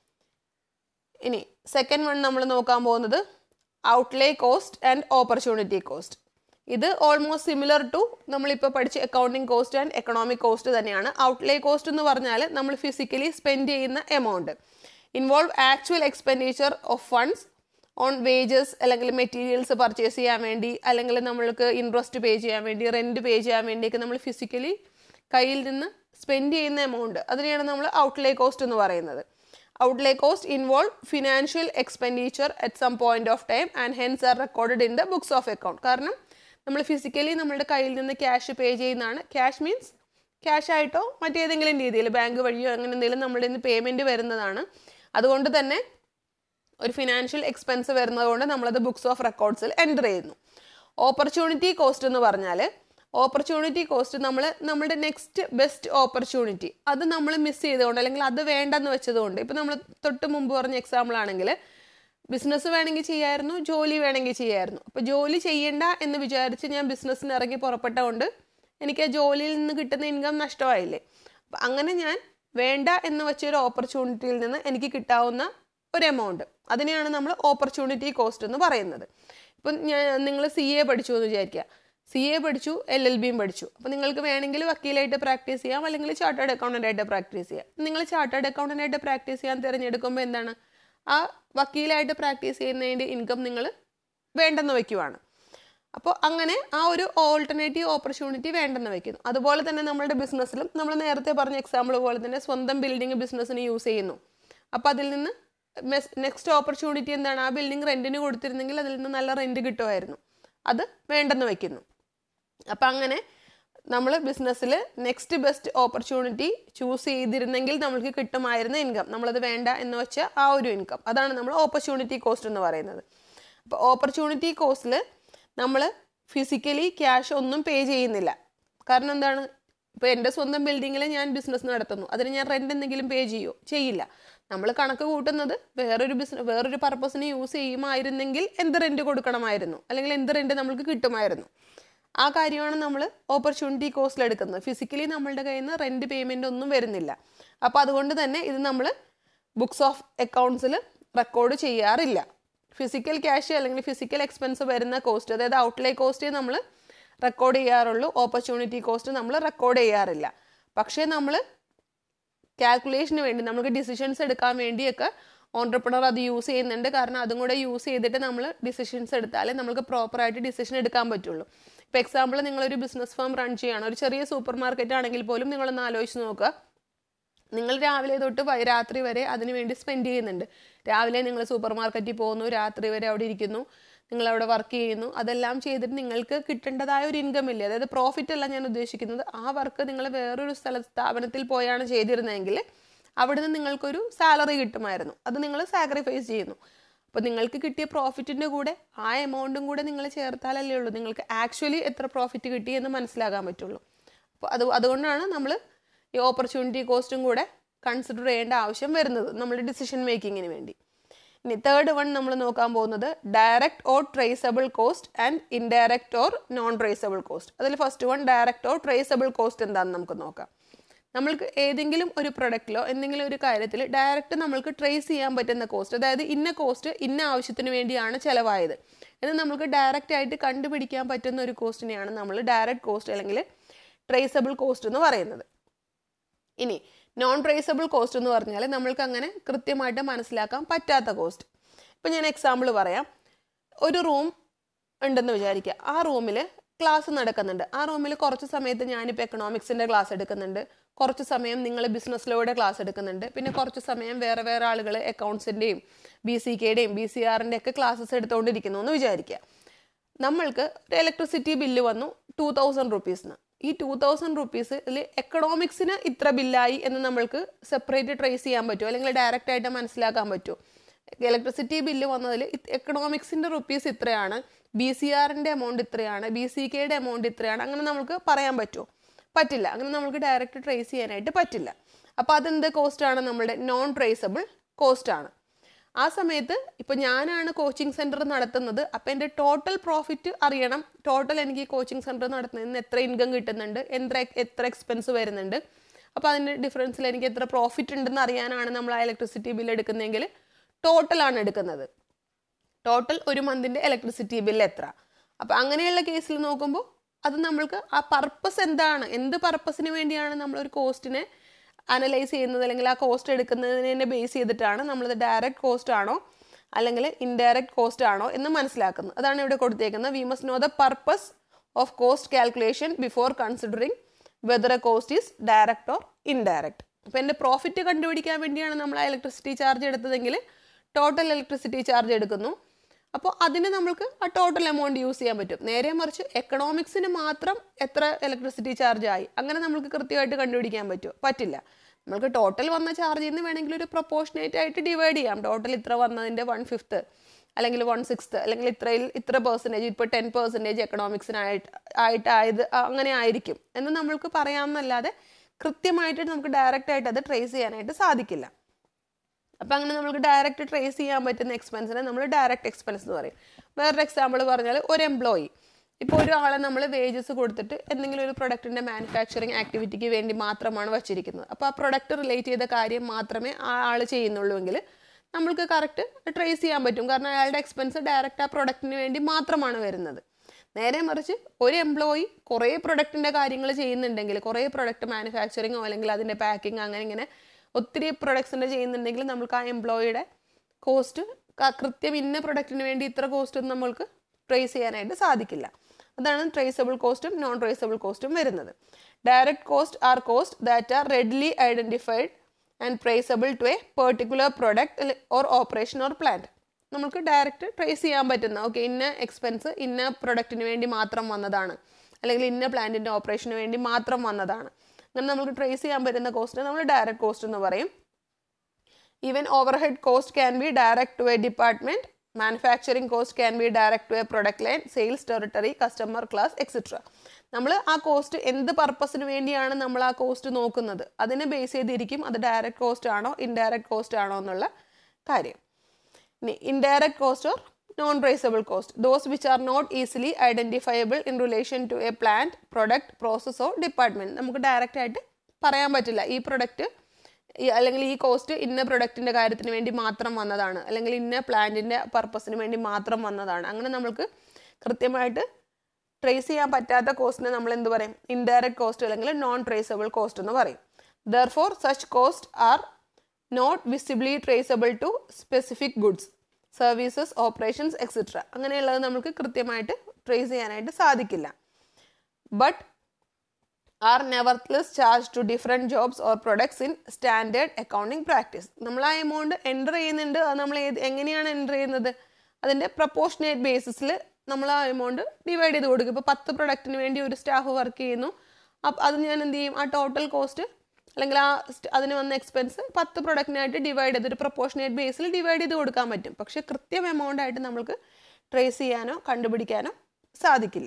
ഇനി സെക്കൻഡ് വൺ നമ്മൾ നോക്കാൻ പോകുന്നത് outlay cost and opportunity cost ഇത് ഓൾമോസ്റ്റ് സിമിലർ ടു നമ്മളിപ്പോൾ പഠിച്ച accounting cost and economic cost തന്നെയാണ് ഔട്ട്ലേ കോസ്റ്റ് എന്ന് പറഞ്ഞാൽ നമ്മൾ ഫിസിക്കലി സ്പെൻഡ് ചെയ്യുന്ന amount involve actual expenditure of funds on wages അല്ലെങ്കിൽ മെറ്റീരിയൽസ് പർച്ചേസ് ചെയ്യാൻ വേണ്ടി അല്ലെങ്കിൽ നമ്മൾക്ക് ഇൻട്രസ്റ്റ് പേ ചെയ്യാൻ വേണ്ടി റെൻറ്റ് പേ ചെയ്യാൻ വേണ്ടിയൊക്കെ നമ്മൾ ഫിസിക്കലി കയ്യിൽ നിന്ന് സ്പെൻഡ് ചെയ്യുന്ന എമൗണ്ട് അതിനെയാണ് നമ്മൾ ഔട്ട്ലേ കോസ്റ്റ് എന്ന് പറയുന്നത് outlay cost involve financial expenditure at some point of time and hence are recorded in the books of account കാരണം നമ്മൾ ഫിസിക്കലി നമ്മുടെ കയ്യിൽ നിന്ന് ക്യാഷ് പേ ചെയ്യുന്നതാണ് ക്യാഷ് മീൻസ് ക്യാഷ് ആയിട്ടോ മറ്റേതെങ്കിലും രീതിയിൽ ബാങ്ക് വഴിയോ അങ്ങനെ എന്തെങ്കിലും നമ്മുടെ നിന്ന് പേയ്മെൻറ്റ് വരുന്നതാണ് അതുകൊണ്ട് തന്നെ ഒരു ഫിനാൻഷ്യൽ എക്സ്പെൻസ് വരുന്നതുകൊണ്ട് നമ്മളത് ബുക്സ് ഓഫ് റെക്കോർഡ്സിൽ എൻ്റർ ചെയ്യുന്നു ഓപ്പർച്യൂണിറ്റി കോസ്റ്റ് എന്ന് പറഞ്ഞാൽ ഓപ്പർച്യൂണിറ്റി കോസ്റ്റ് നമ്മൾ നമ്മുടെ നെക്സ്റ്റ് ബെസ്റ്റ് ഓപ്പർച്യൂണിറ്റി അത് നമ്മൾ മിസ് ചെയ്തുകൊണ്ട് അല്ലെങ്കിൽ അത് വേണ്ടെന്ന് വെച്ചതുകൊണ്ട് ഇപ്പം നമ്മൾ തൊട്ട് മുമ്പ് പറഞ്ഞ എക്സാമ്പിൾ ആണെങ്കിൽ ബിസിനസ് വേണമെങ്കിൽ ചെയ്യായിരുന്നു ജോലി വേണമെങ്കിൽ ചെയ്യായിരുന്നു അപ്പോൾ ജോലി ചെയ്യണ്ട എന്ന് വിചാരിച്ച് ഞാൻ ബിസിനസ്സിന് ഇറങ്ങി പുറപ്പെട്ടതുകൊണ്ട് എനിക്ക് ആ ജോലിയിൽ നിന്ന് കിട്ടുന്ന ഇൻകം നഷ്ടമായില്ലേ അപ്പം അങ്ങനെ ഞാൻ വേണ്ട എന്ന് വെച്ച ഒരു ഓപ്പർച്യൂണിറ്റിയിൽ നിന്ന് എനിക്ക് കിട്ടാവുന്ന ഒരു എമൗണ്ട് അതിനെയാണ് നമ്മൾ ഓപ്പർച്യൂണിറ്റി കോസ്റ്റ് എന്ന് പറയുന്നത് ഇപ്പം ഞാൻ നിങ്ങൾ സി എ പഠിച്ചു എന്ന് വിചാരിക്കുക സി എ പഠിച്ചു എൽ എൽ ബിയും പഠിച്ചു അപ്പോൾ നിങ്ങൾക്ക് വേണമെങ്കിൽ വക്കീലായിട്ട് പ്രാക്ടീസ് ചെയ്യാം അല്ലെങ്കിൽ ചാർട്ടേഡ് അക്കൗണ്ടൻ്റ് ആയിട്ട് പ്രാക്ടീസ് ചെയ്യാം നിങ്ങൾ ചാർട്ടേഡ് അക്കൗണ്ടൻ്റ് ആയിട്ട് പ്രാക്ടീസ് ചെയ്യാൻ തിരഞ്ഞെടുക്കുമ്പോൾ എന്താണ് ആ വക്കീലായിട്ട് പ്രാക്ടീസ് ചെയ്യുന്നതിൻ്റെ ഇൻകം നിങ്ങൾ വേണ്ടെന്ന് വയ്ക്കുവാണ് അപ്പോൾ അങ്ങനെ ആ ഒരു ഓൾട്ടർനേറ്റീവ് ഓപ്പർച്യൂണിറ്റി വേണ്ടെന്ന് വെക്കുന്നു അതുപോലെ തന്നെ നമ്മളുടെ ബിസിനസ്സിലും നമ്മൾ നേരത്തെ പറഞ്ഞ എക്സാമ്പിൾ പോലെ തന്നെ സ്വന്തം ബിൽഡിംഗ് ബിസിനസ്സിന് യൂസ് ചെയ്യുന്നു അപ്പോൾ അതിൽ നിന്ന് നെക്സ്റ്റ് ഓപ്പർച്യൂണിറ്റി എന്താണ് ആ ബിൽഡിംഗ് റെൻറ്റിന് കൊടുത്തിരുന്നെങ്കിൽ അതിൽ നിന്ന് നല്ല റെൻറ്റ് കിട്ടുമായിരുന്നു അത് വേണ്ടെന്ന് വെക്കുന്നു അപ്പം അങ്ങനെ നമ്മൾ ബിസിനസ്സിൽ നെക്സ്റ്റ് ബെസ്റ്റ് ഓപ്പർച്യൂണിറ്റി ചൂസ് ചെയ്തിരുന്നെങ്കിൽ നമ്മൾക്ക് കിട്ടുമായിരുന്ന ഇൻകം നമ്മളത് വേണ്ട എന്ന് വെച്ച ആ ഒരു ഇൻകം അതാണ് നമ്മൾ ഓപ്പർച്യൂണിറ്റി കോസ്റ്റ് എന്ന് പറയുന്നത് അപ്പോൾ ഓപ്പർച്യൂണിറ്റി കോസ്റ്റിൽ നമ്മൾ ഫിസിക്കലി ക്യാഷ് ഒന്നും പേ ചെയ്യുന്നില്ല കാരണം എന്താണ് ഇപ്പോൾ എൻ്റെ സ്വന്തം ബിൽഡിങ്ങിൽ ഞാൻ ബിസിനസ് നടത്തുന്നു അതിന് ഞാൻ റെൻ്റ് എന്തെങ്കിലും പേ ചെയ്യുമോ ചെയ്യില്ല നമ്മൾ കണക്ക് കൂട്ടുന്നത് വേറൊരു ബിസിനസ് വേറൊരു പർപ്പസിന് യൂസ് ചെയ്യുമായിരുന്നെങ്കിൽ എന്ത് റെൻറ്റ് കൊടുക്കണമായിരുന്നു അല്ലെങ്കിൽ എന്ത് റെൻറ്റ് നമ്മൾക്ക് കിട്ടുമായിരുന്നു ആ കാര്യമാണ് നമ്മൾ ഓപ്പർച്യൂണിറ്റി കോസ്റ്റിൽ എടുക്കുന്നത് ഫിസിക്കലി നമ്മളുടെ കയ്യിൽ നിന്ന് റെൻറ്റ് പേയ്മെൻ്റ് ഒന്നും വരുന്നില്ല അപ്പോൾ അതുകൊണ്ട് തന്നെ ഇത് നമ്മൾ ബുക്സ് ഓഫ് അക്കൗണ്ട്സിൽ റെക്കോർഡ് ചെയ്യാറില്ല ഫിസിക്കൽ ക്യാഷ് അല്ലെങ്കിൽ ഫിസിക്കൽ എക്സ്പെൻസ് വരുന്ന കോസ്റ്റ് അതായത് ഔട്ട്ലേ കോസ്റ്റ് നമ്മൾ റെക്കോർഡ് ചെയ്യാറുള്ളൂ ഓപ്പർച്യൂണിറ്റി കോസ്റ്റ് നമ്മൾ റെക്കോർഡ് ചെയ്യാറില്ല പക്ഷേ നമ്മൾ കാൽക്കുലേഷന് വേണ്ടി നമുക്ക് ഡിസിഷൻസ് എടുക്കാൻ വേണ്ടിയൊക്കെ ഓൺടർപ്രണർ അത് യൂസ് ചെയ്യുന്നുണ്ട് കാരണം അതും കൂടെ യൂസ് ചെയ്തിട്ട് നമ്മൾ ഡിസിഷൻസ് എടുത്താലേ നമുക്ക് പ്രോപ്പറായിട്ട് ഡിസിഷൻ എടുക്കാൻ പറ്റുള്ളൂ ഇപ്പോൾ എക്സാമ്പിൾ നിങ്ങളൊരു ബിസിനസ് ഫേം റൺ ചെയ്യുകയാണ് ഒരു ചെറിയ സൂപ്പർ മാർക്കറ്റ് ആണെങ്കിൽ പോലും നിങ്ങളൊന്ന് ആലോചിച്ച് നോക്കുക നിങ്ങൾ രാവിലെ തൊട്ട് വൈ- രാത്രി വരെ അതിന് വേണ്ടി സ്പെൻഡ് ചെയ്യുന്നുണ്ട് രാവിലെ നിങ്ങൾ സൂപ്പർ മാർക്കറ്റിൽ പോകുന്നു രാത്രി വരെ അവിടെ ഇരിക്കുന്നു നിങ്ങൾ അവിടെ വർക്ക് ചെയ്യുന്നു അതെല്ലാം ചെയ്തിട്ട് നിങ്ങൾക്ക് കിട്ടേണ്ടതായ ഒരു ഇൻകം ഇല്ലേ അതായത് പ്രോഫിറ്റ് അല്ല ഞാൻ ഉദ്ദേശിക്കുന്നത് ആ വർക്ക് നിങ്ങൾ വേറൊരു സ്ഥല സ്ഥാപനത്തിൽ പോയാണ് ചെയ്തിരുന്നതെങ്കിൽ അവിടെ നിന്ന് നിങ്ങൾക്കൊരു സാലറി കിട്ടുമായിരുന്നു അത് നിങ്ങൾ സാക്രിഫൈസ് ചെയ്യുന്നു അപ്പോൾ നിങ്ങൾക്ക് കിട്ടിയ പ്രോഫിറ്റിൻ്റെ കൂടെ ആ എമൗണ്ടും കൂടെ നിങ്ങൾ ചേർത്താലല്ലേ ഉള്ളൂ നിങ്ങൾക്ക് ആക്ച്വലി എത്ര പ്രോഫിറ്റ് കിട്ടി എന്ന് മനസ്സിലാക്കാൻ പറ്റുള്ളൂ അപ്പോൾ അത് അതുകൊണ്ടാണ് നമ്മൾ ഈ ഓപ്പർച്യൂണിറ്റി കോസ്റ്റും കൂടെ കൺസിഡർ ചെയ്യേണ്ട ആവശ്യം വരുന്നത് നമ്മുടെ ഡിസിഷൻ മേക്കിങ്ങിന് വേണ്ടി ഇനി തേർഡ് വൺ നമ്മൾ നോക്കാൻ പോകുന്നത് direct or traceable cost and indirect or non traceable cost അതിൽ first one direct or traceable cost എന്താണെന്ന് നമുക്ക് നോക്കാം നമ്മൾക്ക് ഏതെങ്കിലും ഒരു പ്രൊഡക്റ്റിലോ എന്തെങ്കിലും ഒരു കാര്യത്തിൽ ഡയറക്റ്റ് നമ്മൾക്ക് ട്രേസ് ചെയ്യാൻ പറ്റുന്ന കോസ്റ്റ് അതായത് ഇന്ന കോസ്റ്റ് ഇന്ന ആവശ്യത്തിന് വേണ്ടിയാണ് ചിലവായത് എന്ന് നമുക്ക് ഡയറക്റ്റ് ആയിട്ട് കണ്ടുപിടിക്കാൻ പറ്റുന്ന ഒരു കോസ്റ്റിനെയാണ് നമ്മൾ ഡയറക്റ്റ് കോസ്റ്റ് അല്ലെങ്കിൽ ട്രേസബിൾ കോസ്റ്റ് എന്ന് പറയുന്നത് ഇനി നോൺ ട്രേസബിൾ കോസ്റ്റ് എന്ന് പറഞ്ഞാൽ നമ്മൾക്ക് അങ്ങനെ കൃത്യമായിട്ട് മനസ്സിലാക്കാൻ പറ്റാത്ത കോസ്റ്റ് ഇപ്പം ഞാൻ എക്സാമ്പിൾ പറയാം ഒരു റൂം ഉണ്ടെന്ന് വിചാരിക്കുക ആ റൂമിൽ ക്ലാസ് നടക്കുന്നുണ്ട് ആ റൂമിൽ കുറച്ച് സമയത്ത് ഞാനിപ്പോൾ എക്കണോമിക്സിൻ്റെ ക്ലാസ് എടുക്കുന്നുണ്ട് കുറച്ച് സമയം നിങ്ങൾ ബിസിനസ് ലോയുടെ ക്ലാസ് എടുക്കുന്നുണ്ട് പിന്നെ കുറച്ച് സമയം വേറെ വേറെ ആളുകൾ അക്കൗണ്ട്സിൻ്റെയും ബി സി കെയുടെയും ബി സി ആറിൻ്റെ ഒക്കെ ക്ലാസ്സസ് എടുത്തുകൊണ്ടിരിക്കുന്നു എന്ന് വിചാരിക്കുക നമ്മൾക്ക് ഒരു ഇലക്ട്രിസിറ്റി ബില്ല് വന്നു ടു തൗസൻഡ് റുപ്പീസിന് ഈ ടു തൗസൻഡ് റുപ്പീസിൽ എക്കണോമിക്സിന് ഇത്ര ബില്ലായി എന്ന് നമ്മൾക്ക് സെപ്പറേറ്റ് ട്രേസ് ചെയ്യാൻ പറ്റുമോ അല്ലെങ്കിൽ ഡയറക്റ്റ് ആയിട്ട് മനസ്സിലാക്കാൻ പറ്റുമോ ഇലക്ട്രിസിറ്റി ബില്ല് വന്നതിൽ എക്കണോമിക്സിൻ്റെ റുപ്പീസ് ഇത്രയാണ് ബി സി ആറിൻ്റെ എമൗണ്ട് ഇത്രയാണ് ബി സി കെയുടെ എമൗണ്ട് ഇത്രയാണ് അങ്ങനെ നമുക്ക് പറയാൻ പറ്റുമോ പറ്റില്ല അങ്ങനെ നമുക്ക് ഡയറക്റ്റ് ട്രേസ് ചെയ്യാനായിട്ട് പറ്റില്ല അപ്പോൾ അതെന്ത് കോസ്റ്റാണ് നമ്മുടെ നോൺ ട്രേസബിൾ കോസ്റ്റാണ് ആ സമയത്ത് ഇപ്പം ഞാനാണ് കോച്ചിങ് സെൻറ്റർ നടത്തുന്നത് അപ്പം എൻ്റെ ടോട്ടൽ പ്രോഫിറ്റ് അറിയണം ടോട്ടൽ എനിക്ക് ഈ കോച്ചിങ് സെൻറ്റർ നടത്തുന്നതിന് എത്ര ഇൻകം കിട്ടുന്നുണ്ട് എത്ര എത്ര എക്സ്പെൻസ് വരുന്നുണ്ട് അപ്പോൾ അതിൻ്റെ ഡിഫറൻസിൽ എനിക്ക് എത്ര പ്രോഫിറ്റ് ഉണ്ടെന്ന് അറിയാനാണ് നമ്മൾ ആ ഇലക്ട്രിസിറ്റി ബിൽ എടുക്കുന്നതെങ്കിൽ ടോട്ടലാണ് എടുക്കുന്നത് ടോട്ടൽ ഒരു മന്തിൻ്റെ ഇലക്ട്രിസിറ്റി ബിൽ എത്ര അപ്പോൾ അങ്ങനെയുള്ള കേസിൽ നോക്കുമ്പോൾ അത് നമ്മൾക്ക് ആ പർപ്പസ് എന്താണ് എന്ത് പർപ്പസിന് വേണ്ടിയാണ് നമ്മളൊരു കോസ്റ്റിനെ അനലൈസ് ചെയ്യുന്നത് അല്ലെങ്കിൽ ആ കോസ്റ്റ് എടുക്കുന്നതിനെ ബേസ് ചെയ്തിട്ടാണ് നമ്മളത് ഡയറക്റ്റ് കോസ്റ്റ് ആണോ അല്ലെങ്കിൽ ഇൻഡയറക്റ്റ് കോസ്റ്റ് ആണോ എന്ന് മനസ്സിലാക്കുന്നത് അതാണ് ഇവിടെ കൊടുത്തേക്കുന്നത് we must know the purpose of cost calculation before considering whether a cost is direct or indirect അപ്പോൾ എൻ്റെ പ്രോഫിറ്റ് കണ്ടുപിടിക്കാൻ വേണ്ടിയാണ് നമ്മൾ ആ ഇലക്ട്രിസിറ്റി ചാർജ് എടുത്തതെങ്കിൽ ടോട്ടൽ ഇലക്ട്രിസിറ്റി ചാർജ് എടുക്കുന്നു അപ്പോൾ അതിന് നമുക്ക് ആ ടോട്ടൽ എമൗണ്ട് യൂസ് ചെയ്യാൻ പറ്റും നേരെ മറിച്ച് എക്കണോമിക്സിന് മാത്രം എത്ര ഇലക്ട്രിസിറ്റി ചാർജ് ആയി അങ്ങനെ നമുക്ക് കൃത്യമായിട്ട് കണ്ടുപിടിക്കാൻ പറ്റുമോ പറ്റില്ല നമുക്ക് ടോട്ടൽ വന്ന ചാർജിൽ നിന്ന് വേണമെങ്കിൽ ഒരു പ്രൊപ്പോർഷനേറ്റ് ആയിട്ട് ഡിവൈഡ് ചെയ്യാം ടോട്ടൽ ഇത്ര വന്നതിൻ്റെ വൺ ഫിഫ്ത്ത് അല്ലെങ്കിൽ വൺ സിക്സ്ത്ത് അല്ലെങ്കിൽ ഇത്രയിൽ ഇത്ര പെർസെൻറ്റേജ് ഇപ്പോൾ ടെൻ പെർസെൻറ്റേജ് എക്കണോമിക്സിനായിട്ട് ആയിട്ടായത് അങ്ങനെ ആയിരിക്കും എന്ന് നമ്മൾക്ക് പറയാമെന്നല്ലാതെ കൃത്യമായിട്ട് നമുക്ക് ഡയറക്റ്റ് ആയിട്ട് അത് ട്രേസ് ചെയ്യാനായിട്ട് സാധിക്കില്ല അപ്പം അങ്ങനെ നമുക്ക് ഡയറക്റ്റ് ട്രേസ് ചെയ്യാൻ പറ്റുന്ന എക്സ്പെൻസിനെ നമ്മൾ ഡയറക്റ്റ് എക്സ്പെൻസ് എന്ന് പറയും വേറൊരു എക്സാമ്പിൾ പറഞ്ഞാൽ ഒരു എംപ്ലോയി ഇപ്പോൾ ഒരാളെ നമ്മൾ വേജസ് കൊടുത്തിട്ട് എന്തെങ്കിലും ഒരു പ്രൊഡക്റ്റിൻ്റെ മാനുഫാക്ചറിങ് ആക്ടിവിറ്റിക്ക് വേണ്ടി മാത്രമാണ് വച്ചിരിക്കുന്നത് അപ്പോൾ ആ പ്രൊഡക്റ്റ് റിലേറ്റ് ചെയ്ത കാര്യം മാത്രമേ ആ ആൾ ചെയ്യുന്നുള്ളൂവെങ്കിൽ നമ്മൾക്ക് കറക്റ്റ് ട്രേസ് ചെയ്യാൻ പറ്റും കാരണം അയാളുടെ എക്സ്പെൻസ് ഡയറക്റ്റ് ആ പ്രൊഡക്റ്റിന് വേണ്ടി മാത്രമാണ് വരുന്നത് നേരെ മറിച്ച് ഒരു എംപ്ലോയി കുറേ പ്രൊഡക്റ്റിൻ്റെ കാര്യങ്ങൾ ചെയ്യുന്നുണ്ടെങ്കിൽ കുറേ പ്രൊഡക്റ്റ് മാനുഫാക്ചറിങ്ങോ അല്ലെങ്കിൽ അതിൻ്റെ പാക്കിങ് അങ്ങനെ ഇങ്ങനെ ഒത്തിരി പ്രൊഡക്ട്സിൻ്റെ ചെയ്യുന്നുണ്ടെങ്കിൽ നമുക്ക് ആ എംപ്ലോയിയുടെ കോസ്റ്റ് കൃത്യം ഇന്ന പ്രൊഡക്റ്റിന് വേണ്ടി ഇത്ര കോസ്റ്റ് ഒന്നും നമ്മൾക്ക് ട്രേസ് ചെയ്യാനായിട്ട് സാധിക്കില്ല അതാണ് ട്രേസബിൾ കോസ്റ്റും നോൺ ട്രേസബിൾ കോസ്റ്റും വരുന്നത് direct cost are cost that are readily identified and traceable to a particular product or operation or plant നമുക്ക് ഡയറക്റ്റ് ട്രേസ് ചെയ്യാൻ പറ്റുന്ന ഓക്കെ ഇന്ന എക്സ്പെൻസ് ഇന്ന പ്രൊഡക്റ്റിന് വേണ്ടി മാത്രം വന്നതാണ് അല്ലെങ്കിൽ ഇന്ന പ്ലാന്റിൻ്റെ ഓപ്പറേഷന് വേണ്ടി മാത്രം വന്നതാണ് അങ്ങനെ നമുക്ക് ട്രേസ് ചെയ്യാൻ പറ്റുന്ന കോസ്റ്റ് നമ്മൾ ഡയറക്റ്റ് കോസ്റ്റ് എന്ന് പറയും even overhead cost can be direct to a department manufacturing cost can be direct to a product line sales territory customer class etcetera നമ്മൾ ആ കോസ്റ്റ് എന്ത് പർപ്പസിന് വേണ്ടിയാണ് നമ്മൾ ആ കോസ്റ്റ് നോക്കുന്നത് അതിനെ ബേസ് ചെയ്തിരിക്കും അത് ഡയറക്റ്റ് കോസ്റ്റ് ആണോ ഇൻഡയറക്റ്റ് കോസ്റ്റ് ആണോ എന്നുള്ള കാര്യം ഇനി indirect cost or non traceable cost those which are not easily identifiable in relation to a plant product process or department നമുക്ക് ഡയറക്റ്റ് ആയിട്ട് പറയാൻ പറ്റില്ല ഈ പ്രൊഡക്റ്റ് അല്ലെങ്കിൽ ഈ കോസ്റ്റ് ഇന്ന പ്രൊഡക്റ്റിൻ്റെ കാര്യത്തിന് വേണ്ടി മാത്രം വന്നതാണ് അല്ലെങ്കിൽ ഇന്ന പ്ലാന്റിൻ്റെ പർപ്പസിന് വേണ്ടി മാത്രം വന്നതാണ് അങ്ങനെ നമുക്ക് കൃത്യമായിട്ട് ട്രേസ് ചെയ്യാൻ പറ്റാത്ത കോസ്റ്റിനെ നമ്മൾ എന്ത് പറയും ഇൻഡയറക്റ്റ് കോസ്റ്റ് അല്ലെങ്കിൽ നോൺ ട്രേസബിൾ കോസ്റ്റ് എന്ന് പറയും therefore such cost are not visibly traceable to specific goods services operations etcetera അങ്ങനെയുള്ളത് നമുക്ക് കൃത്യമായിട്ട് ട്രേസ് ചെയ്യാനായിട്ട് സാധിക്കില്ല but are nevertheless charge to different jobs or products in standard accounting practice നമ്മൾ ആ amount enter ചെയ്യുന്നുണ്ട് അത് നമ്മൾ ഏത് എങ്ങനെയാണ് എൻ്റർ ചെയ്യുന്നത് അതിൻ്റെ പ്രപ്പോർഷനേറ്റ് ബേസിസിൽ നമ്മൾ ആ എമൗണ്ട് ഡിവൈഡ് ചെയ്ത് കൊടുക്കും ഇപ്പോൾ പത്ത് പ്രൊഡക്റ്റിന് വേണ്ടി ഒരു സ്റ്റാഫ് വർക്ക് ചെയ്യുന്നു അപ്പം അത് ഞാൻ എന്ത് ചെയ്യും ആ ടോട്ടൽ കോസ്റ്റ് അല്ലെങ്കിൽ ആ അതിന് വന്ന എക്സ്പെൻസ് പത്ത് പ്രൊഡക്റ്റിനായിട്ട് ഡിവൈഡ് ചെയ്ത് ഒരു പ്രപ്പോർഷനേറ്റ് ബേസിൽ ഡിവൈഡ് ചെയ്ത് കൊടുക്കാൻ പറ്റും പക്ഷെ കൃത്യം എമൗണ്ട് ആയിട്ട് നമുക്ക് ട്രേസ് ചെയ്യാനോ കണ്ടുപിടിക്കാനോ സാധിക്കില്ല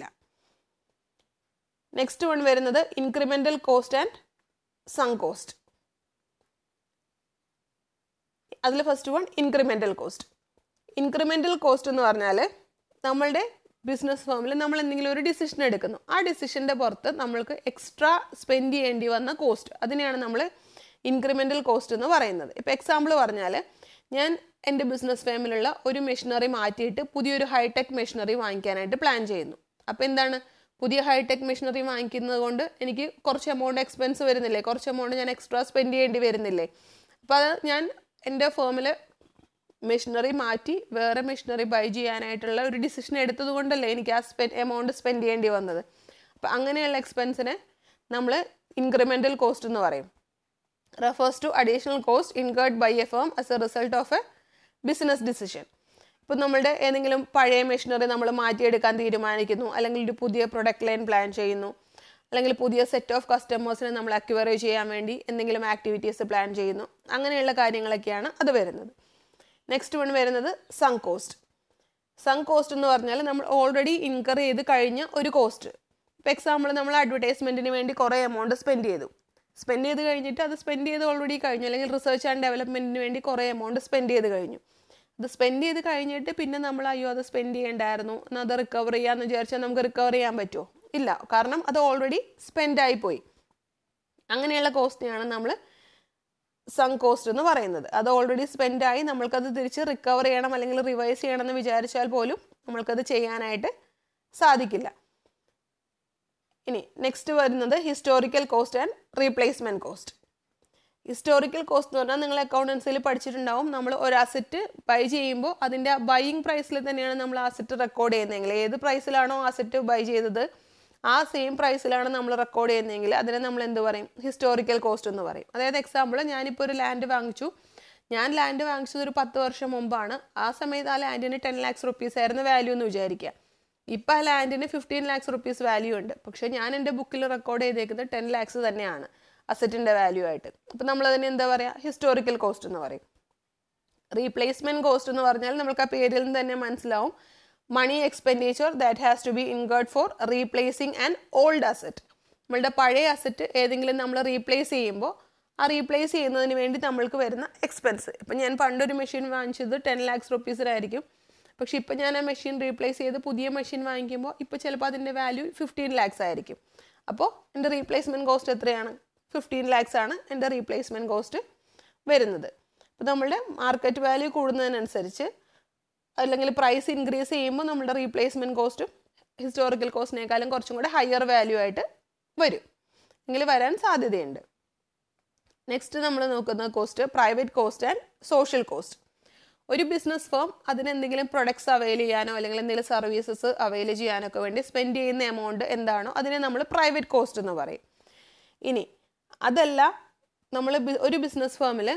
നെക്സ്റ്റ് വൺ വരുന്നത് incremental cost and sunk cost അതിൽ first one incremental cost incremental cost എന്ന് പറഞ്ഞാൽ നമ്മളുടെ ബിസിനസ് ഫേമിൽ നമ്മൾ എന്തെങ്കിലും ഒരു ഡിസിഷൻ എടുക്കുന്നു ആ ഡിസിഷൻ്റെ പുറത്ത് നമ്മൾക്ക് എക്സ്ട്രാ സ്പെൻഡ് ചെയ്യേണ്ടി വന്ന കോസ്റ്റ് അതിനെയാണ് നമ്മൾ ഇൻക്രിമെൻ്റൽ കോസ്റ്റ് എന്ന് പറയുന്നത് ഇപ്പോൾ എക്സാമ്പിൾ പറഞ്ഞാൽ ഞാൻ എൻ്റെ ബിസിനസ് ഫേമിലുള്ള ഒരു മെഷീനറി മാറ്റിയിട്ട് പുതിയൊരു ഹൈടെക് മെഷീനറി വാങ്ങിക്കാനായിട്ട് പ്ലാൻ ചെയ്യുന്നു അപ്പോൾ എന്താണ് പുതിയ ഹൈടെക് മെഷീനറി വാങ്ങിക്കുന്നത് കൊണ്ട് എനിക്ക് കുറച്ച് എമൗണ്ട് എക്സ്പെൻസ് വരുന്നില്ലേ കുറച്ച് എമൗണ്ട് ഞാൻ എക്സ്ട്രാ സ്പെൻഡ് ചെയ്യേണ്ടി വരുന്നില്ലേ അപ്പോൾ അത് ഞാൻ എൻ്റെ ഫേമിൽ മെഷീനറി മാറ്റി വേറെ മെഷീനറി ബൈ ചെയ്യാനായിട്ടുള്ള ഒരു ഡിസിഷൻ എടുത്തത് കൊണ്ടല്ലേ എനിക്ക് ആ സ്പെൻ എമൗണ്ട് സ്പെൻഡ് ചെയ്യേണ്ടി വന്നത് അപ്പം അങ്ങനെയുള്ള എക്സ്പെൻസിനെ നമ്മൾ ഇൻക്രിമെൻ്റൽ കോസ്റ്റ് എന്ന് പറയും refers to additional cost incurred by a firm as a result of a business decision ഇപ്പം നമ്മളുടെ ഏതെങ്കിലും പഴയ മെഷീനറി നമ്മൾ മാറ്റിയെടുക്കാൻ തീരുമാനിക്കുന്നു അല്ലെങ്കിൽ ഒരു പുതിയ പ്രൊഡക്റ്റ് ലൈൻ പ്ലാൻ ചെയ്യുന്നു അല്ലെങ്കിൽ പുതിയ സെറ്റ് ഓഫ് കസ്റ്റമേഴ്സിനെ നമ്മൾ അക്വയർ ചെയ്യാൻ വേണ്ടി എന്തെങ്കിലും ആക്ടിവിറ്റീസ് പ്ലാൻ ചെയ്യുന്നു അങ്ങനെയുള്ള കാര്യങ്ങളൊക്കെയാണ് അത് വരുന്നത് നെക്സ്റ്റ് വൺ വരുന്നത് സങ് കോസ്റ്റ് സങ് കോസ്റ്റ് എന്ന് പറഞ്ഞാൽ നമ്മൾ ഓൾറെഡി ഇൻകർ ചെയ്ത് കഴിഞ്ഞ ഒരു കോസ്റ്റ് ഇപ്പോൾ എക്സാമ്പിൾ നമ്മൾ അഡ്വർടൈസ്മെൻറ്റിന് വേണ്ടി കുറേ എമൗണ്ട് സ്പെൻഡ് ചെയ്തു സ്പെൻഡ് ചെയ്ത് കഴിഞ്ഞിട്ട് അത് സ്പെൻഡ് ചെയ്ത് ഓൾറെഡി കഴിഞ്ഞു അല്ലെങ്കിൽ റിസർച്ച് ആൻഡ് ഡെവലപ്മെൻറ്റിന് വേണ്ടി കുറേ എമൗണ്ട് സ്പെൻഡ് ചെയ്ത് കഴിഞ്ഞു അത് സ്പെൻഡ് ചെയ്ത് കഴിഞ്ഞിട്ട് പിന്നെ നമ്മൾ അയ്യോ അത് സ്പെൻഡ് ചെയ്യേണ്ടായിരുന്നു എന്നാൽ അത് റിക്കവർ ചെയ്യാമെന്ന് വിചാരിച്ചാൽ നമുക്ക് റിക്കവർ ചെയ്യാൻ പറ്റുമോ ഇല്ല കാരണം അത് ഓൾറെഡി സ്പെൻഡ് ആയിപ്പോയി അങ്ങനെയുള്ള കോസ്റ്റിനെയാണ് നമ്മൾ സങ് കോസ്റ്റ് എന്ന് പറയുന്നത് അത് ഓൾറെഡി സ്പെൻഡ് ആയി നമ്മൾക്കത് തിരിച്ച് റിക്കവർ ചെയ്യണം അല്ലെങ്കിൽ റിവൈസ് ചെയ്യണം എന്ന് വിചാരിച്ചാൽ പോലും നമ്മൾക്കത് ചെയ്യാനായിട്ട് സാധിക്കില്ല ഇനി നെക്സ്റ്റ് വരുന്നത് historical cost and replacement cost historical cost എന്ന് പറഞ്ഞാൽ നിങ്ങൾ അക്കൗണ്ടൻസിൽ പഠിച്ചിട്ടുണ്ടാവും നമ്മൾ ഒരു അസറ്റ് ബൈ ചെയ്യുമ്പോൾ അതിൻ്റെ ബൈയിങ് പ്രൈസിൽ തന്നെയാണ് നമ്മൾ അസറ്റ് റെക്കോർഡ് ചെയ്യുന്നതെങ്കിൽ ഏത് പ്രൈസിലാണോ അസറ്റ് ബൈ ചെയ്തത് ആ സെയിം പ്രൈസിലാണ് നമ്മൾ റെക്കോർഡ് ചെയ്യുന്നതെങ്കിൽ അതിനെ നമ്മൾ എന്ത് പറയും ഹിസ്റ്റോറിക്കൽ കോസ്റ്റ് എന്ന് പറയും അതായത് എക്സാമ്പിൾ ഞാനിപ്പോൾ ഒരു ലാൻഡ് വാങ്ങിച്ചു ഞാൻ ലാൻഡ് വാങ്ങിച്ചത് ഒരു പത്ത് വർഷം മുമ്പാണ് ആ സമയത്ത് ആ ലാൻഡിന് ടെൻ ലാക്സ് റുപ്പീസ് ആയിരുന്നു വാല്യൂ എന്ന് വിചാരിക്കുക ഇപ്പം ആ ലാൻഡിന് ഫിഫ്റ്റീൻ ലാക്സ് റുപ്പീസ് വാല്യൂ ഉണ്ട് പക്ഷേ ഞാൻ എൻ്റെ ബുക്കിൽ റെക്കോർഡ് ചെയ്തേക്കുന്നത് ടെൻ ലാക്സ് തന്നെയാണ് അസറ്റിൻ്റെ വാല്യൂ ആയിട്ട് അപ്പം നമ്മളതിന് എന്താ പറയുക ഹിസ്റ്റോറിക്കൽ കോസ്റ്റ് എന്ന് പറയും റീപ്ലേസ്മെൻറ്റ് കോസ്റ്റ് എന്ന് പറഞ്ഞാൽ നമുക്ക് ആ പേരിൽ നിന്ന് തന്നെ മനസ്സിലാവും money expenditure that has to be incurred for replacing and old asset നമ്മളുടെ പഴയ അസറ്റ് ഏതെങ്കിലും നമ്മൾ റീപ്ലേസ് ചെയ്യുമ്പോൾ ആ റീപ്ലേസ് ചെയ്യുന്നതിന് വേണ്ടി നമ്മൾക്ക് വരുന്ന എക്സ്പെൻസ് ഇപ്പം ഞാൻ പണ്ടൊരു മെഷീൻ വാങ്ങിച്ചത് ടെൻ ലാക്സ് റുപ്പീസിനായിരിക്കും പക്ഷേ ഇപ്പം ഞാൻ ആ മെഷീൻ റീപ്ലേസ് ചെയ്ത് പുതിയ മെഷീൻ വാങ്ങിക്കുമ്പോൾ ഇപ്പോൾ ചിലപ്പോൾ അതിൻ്റെ വാല്യൂ ഫിഫ്റ്റീൻ ലാക്സ് ആയിരിക്കും അപ്പോൾ എൻ്റെ റീപ്ലേസ്മെൻറ്റ് കോസ്റ്റ് എത്രയാണ് ഫിഫ്റ്റീൻ ലാക്സ് ആണ് എൻ്റെ റീപ്ലേസ്മെൻറ്റ് കോസ്റ്റ് വരുന്നത് അപ്പോൾ നമ്മളുടെ മാർക്കറ്റ് വാല്യൂ കൂടുന്നതിനനുസരിച്ച് അല്ലെങ്കിൽ പ്രൈസ് ഇൻക്രീസ് ചെയ്യുമ്പോൾ നമ്മുടെ റീപ്ലേസ്മെൻറ്റ് കോസ്റ്റും ഹിസ്റ്റോറിക്കൽ കോസ്റ്റിനേക്കാളും കുറച്ചും കൂടെ ഹയർ വാല്യൂ ആയിട്ട് വരും എങ്കിൽ വരാൻ സാധ്യതയുണ്ട് നെക്സ്റ്റ് നമ്മൾ നോക്കുന്ന cost private cost and social cost ഒരു ബിസിനസ് ഫേം അതിന് എന്തെങ്കിലും പ്രൊഡക്ട്സ് അവൈൽ ചെയ്യാനോ അല്ലെങ്കിൽ എന്തെങ്കിലും സർവീസസ് അവൈൽ ചെയ്യാനോ ഒക്കെ വേണ്ടി സ്പെൻഡ് ചെയ്യുന്ന എമൗണ്ട് എന്താണോ അതിനെ നമ്മൾ പ്രൈവറ്റ് കോസ്റ്റ് എന്ന് പറയും ഇനി അതല്ല നമ്മൾ ഒരു ബിസിനസ് ഫേമിൽ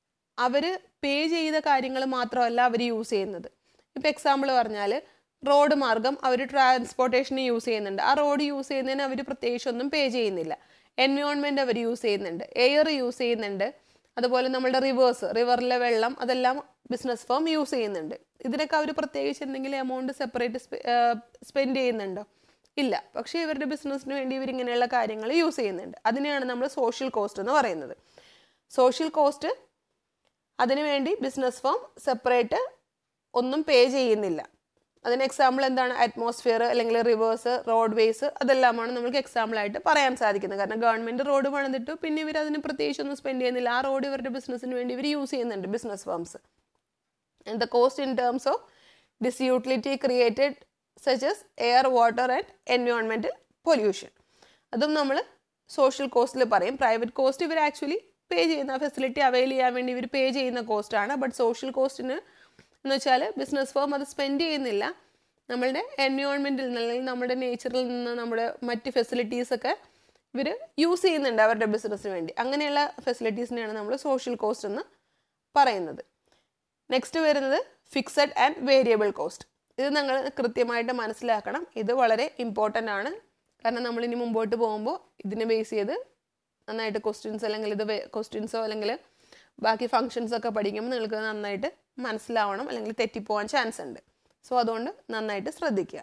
അവർ പേ ചെയ്ത കാര്യങ്ങൾ മാത്രമല്ല അവർ യൂസ് ചെയ്യുന്നത് ഇപ്പോൾ എക്സാമ്പിൾ പറഞ്ഞാൽ റോഡ് മാർഗം അവർ ട്രാൻസ്പോർട്ടേഷന് യൂസ് ചെയ്യുന്നുണ്ട് ആ റോഡ് യൂസ് ചെയ്യുന്നതിന് അവർ പ്രത്യേകിച്ചൊന്നും പേ ചെയ്യുന്നില്ല എൻവയോൺമെൻറ്റ് അവർ യൂസ് ചെയ്യുന്നുണ്ട് എയർ യൂസ് ചെയ്യുന്നുണ്ട് അതുപോലെ നമ്മുടെ റിവേഴ്സ് റിവറിലെ വെള്ളം അതെല്ലാം ബിസിനസ് ഫേം യൂസ് ചെയ്യുന്നുണ്ട് ഇതിനൊക്കെ അവർ പ്രത്യേകിച്ച് എന്തെങ്കിലും എമൗണ്ട് സെപ്പറേറ്റ് സ്പെൻഡ് ചെയ്യുന്നുണ്ടോ ഇല്ല പക്ഷേ ഇവരുടെ ബിസിനസ്സിന് വേണ്ടി ഇവർ ഇങ്ങനെയുള്ള കാര്യങ്ങൾ യൂസ് ചെയ്യുന്നുണ്ട് അതിനെയാണ് നമ്മൾ സോഷ്യൽ കോസ്റ്റ് എന്ന് പറയുന്നത് സോഷ്യൽ കോസ്റ്റ് അതിനുവേണ്ടി ബിസിനസ് ഫേം സെപ്പറേറ്റ് ഒന്നും പേ ചെയ്യുന്നില്ല അതിന് എക്സാമ്പിൾ എന്താണ് അറ്റ്മോസ്ഫിയർ അല്ലെങ്കിൽ റിവേഴ്സ് റോഡ് വേസ് അതെല്ലാമാണ് നമുക്ക് എക്സാമ്പിളായിട്ട് പറയാൻ സാധിക്കുന്നത് കാരണം ഗവൺമെൻറ് റോഡ് പണിതിട്ടു പിന്നെ ഇവർ അതിന് പ്രത്യേകിച്ച് ഒന്നും സ്പെൻഡ് ചെയ്യുന്നില്ല ആ റോഡ് ഇവരുടെ ബിസിനസ്സിന് വേണ്ടി ഇവർ യൂസ് ചെയ്യുന്നുണ്ട് business firms and the cost in terms of disutility created such as air water and environmental pollution അതും നമ്മൾ സോഷ്യൽ കോസ്റ്റിൽ പറയും പ്രൈവറ്റ് കോസ്റ്റ് ഇവർ ആക്ച്വലി പേ ചെയ്യുന്ന ഫെസിലിറ്റി അവൈൽ ചെയ്യാൻ വേണ്ടി ഇവർ പേ ചെയ്യുന്ന കോസ്റ്റാണ് ബട്ട് സോഷ്യൽ കോസ്റ്റിന് എന്ന് വെച്ചാൽ ബിസിനസ് ഫേം അത് സ്പെൻഡ് ചെയ്യുന്നില്ല നമ്മളുടെ എൻവയോൺമെൻറ്റിൽ നിന്ന് അല്ലെങ്കിൽ നമ്മുടെ നേച്ചറിൽ നിന്ന് നമ്മുടെ മറ്റ് ഫെസിലിറ്റീസൊക്കെ ഇവർ യൂസ് ചെയ്യുന്നുണ്ട് അവരുടെ ബിസിനസ്സിന് വേണ്ടി അങ്ങനെയുള്ള ഫെസിലിറ്റീസിനെയാണ് നമ്മൾ സോഷ്യൽ കോസ്റ്റ് എന്ന് പറയുന്നത് നെക്സ്റ്റ് വരുന്നത് ഫിക്സഡ് ആൻഡ് വേരിയബിൾ കോസ്റ്റ് ഇത് നിങ്ങൾ കൃത്യമായിട്ട് മനസ്സിലാക്കണം ഇത് വളരെ ഇമ്പോർട്ടൻ്റ് ആണ് കാരണം നമ്മൾ ഇനി മുമ്പോട്ട് പോകുമ്പോൾ ഇതിനെ ബേസ് ചെയ്ത് നന്നായിട്ട് ക്വസ്റ്റ്യൻസ് അല്ലെങ്കിൽ ഇത് ക്വസ്റ്റ്യൻസോ അല്ലെങ്കിൽ ബാക്കി ഫങ്ഷൻസ് ഒക്കെ പഠിക്കുമ്പോൾ നിങ്ങൾക്ക് നന്നായിട്ട് മനസ്സിലാവണം അല്ലെങ്കിൽ തെറ്റിപ്പോവാൻ ചാൻസ് ഉണ്ട് സോ അതുകൊണ്ട് നന്നായിട്ട് ശ്രദ്ധിക്കുക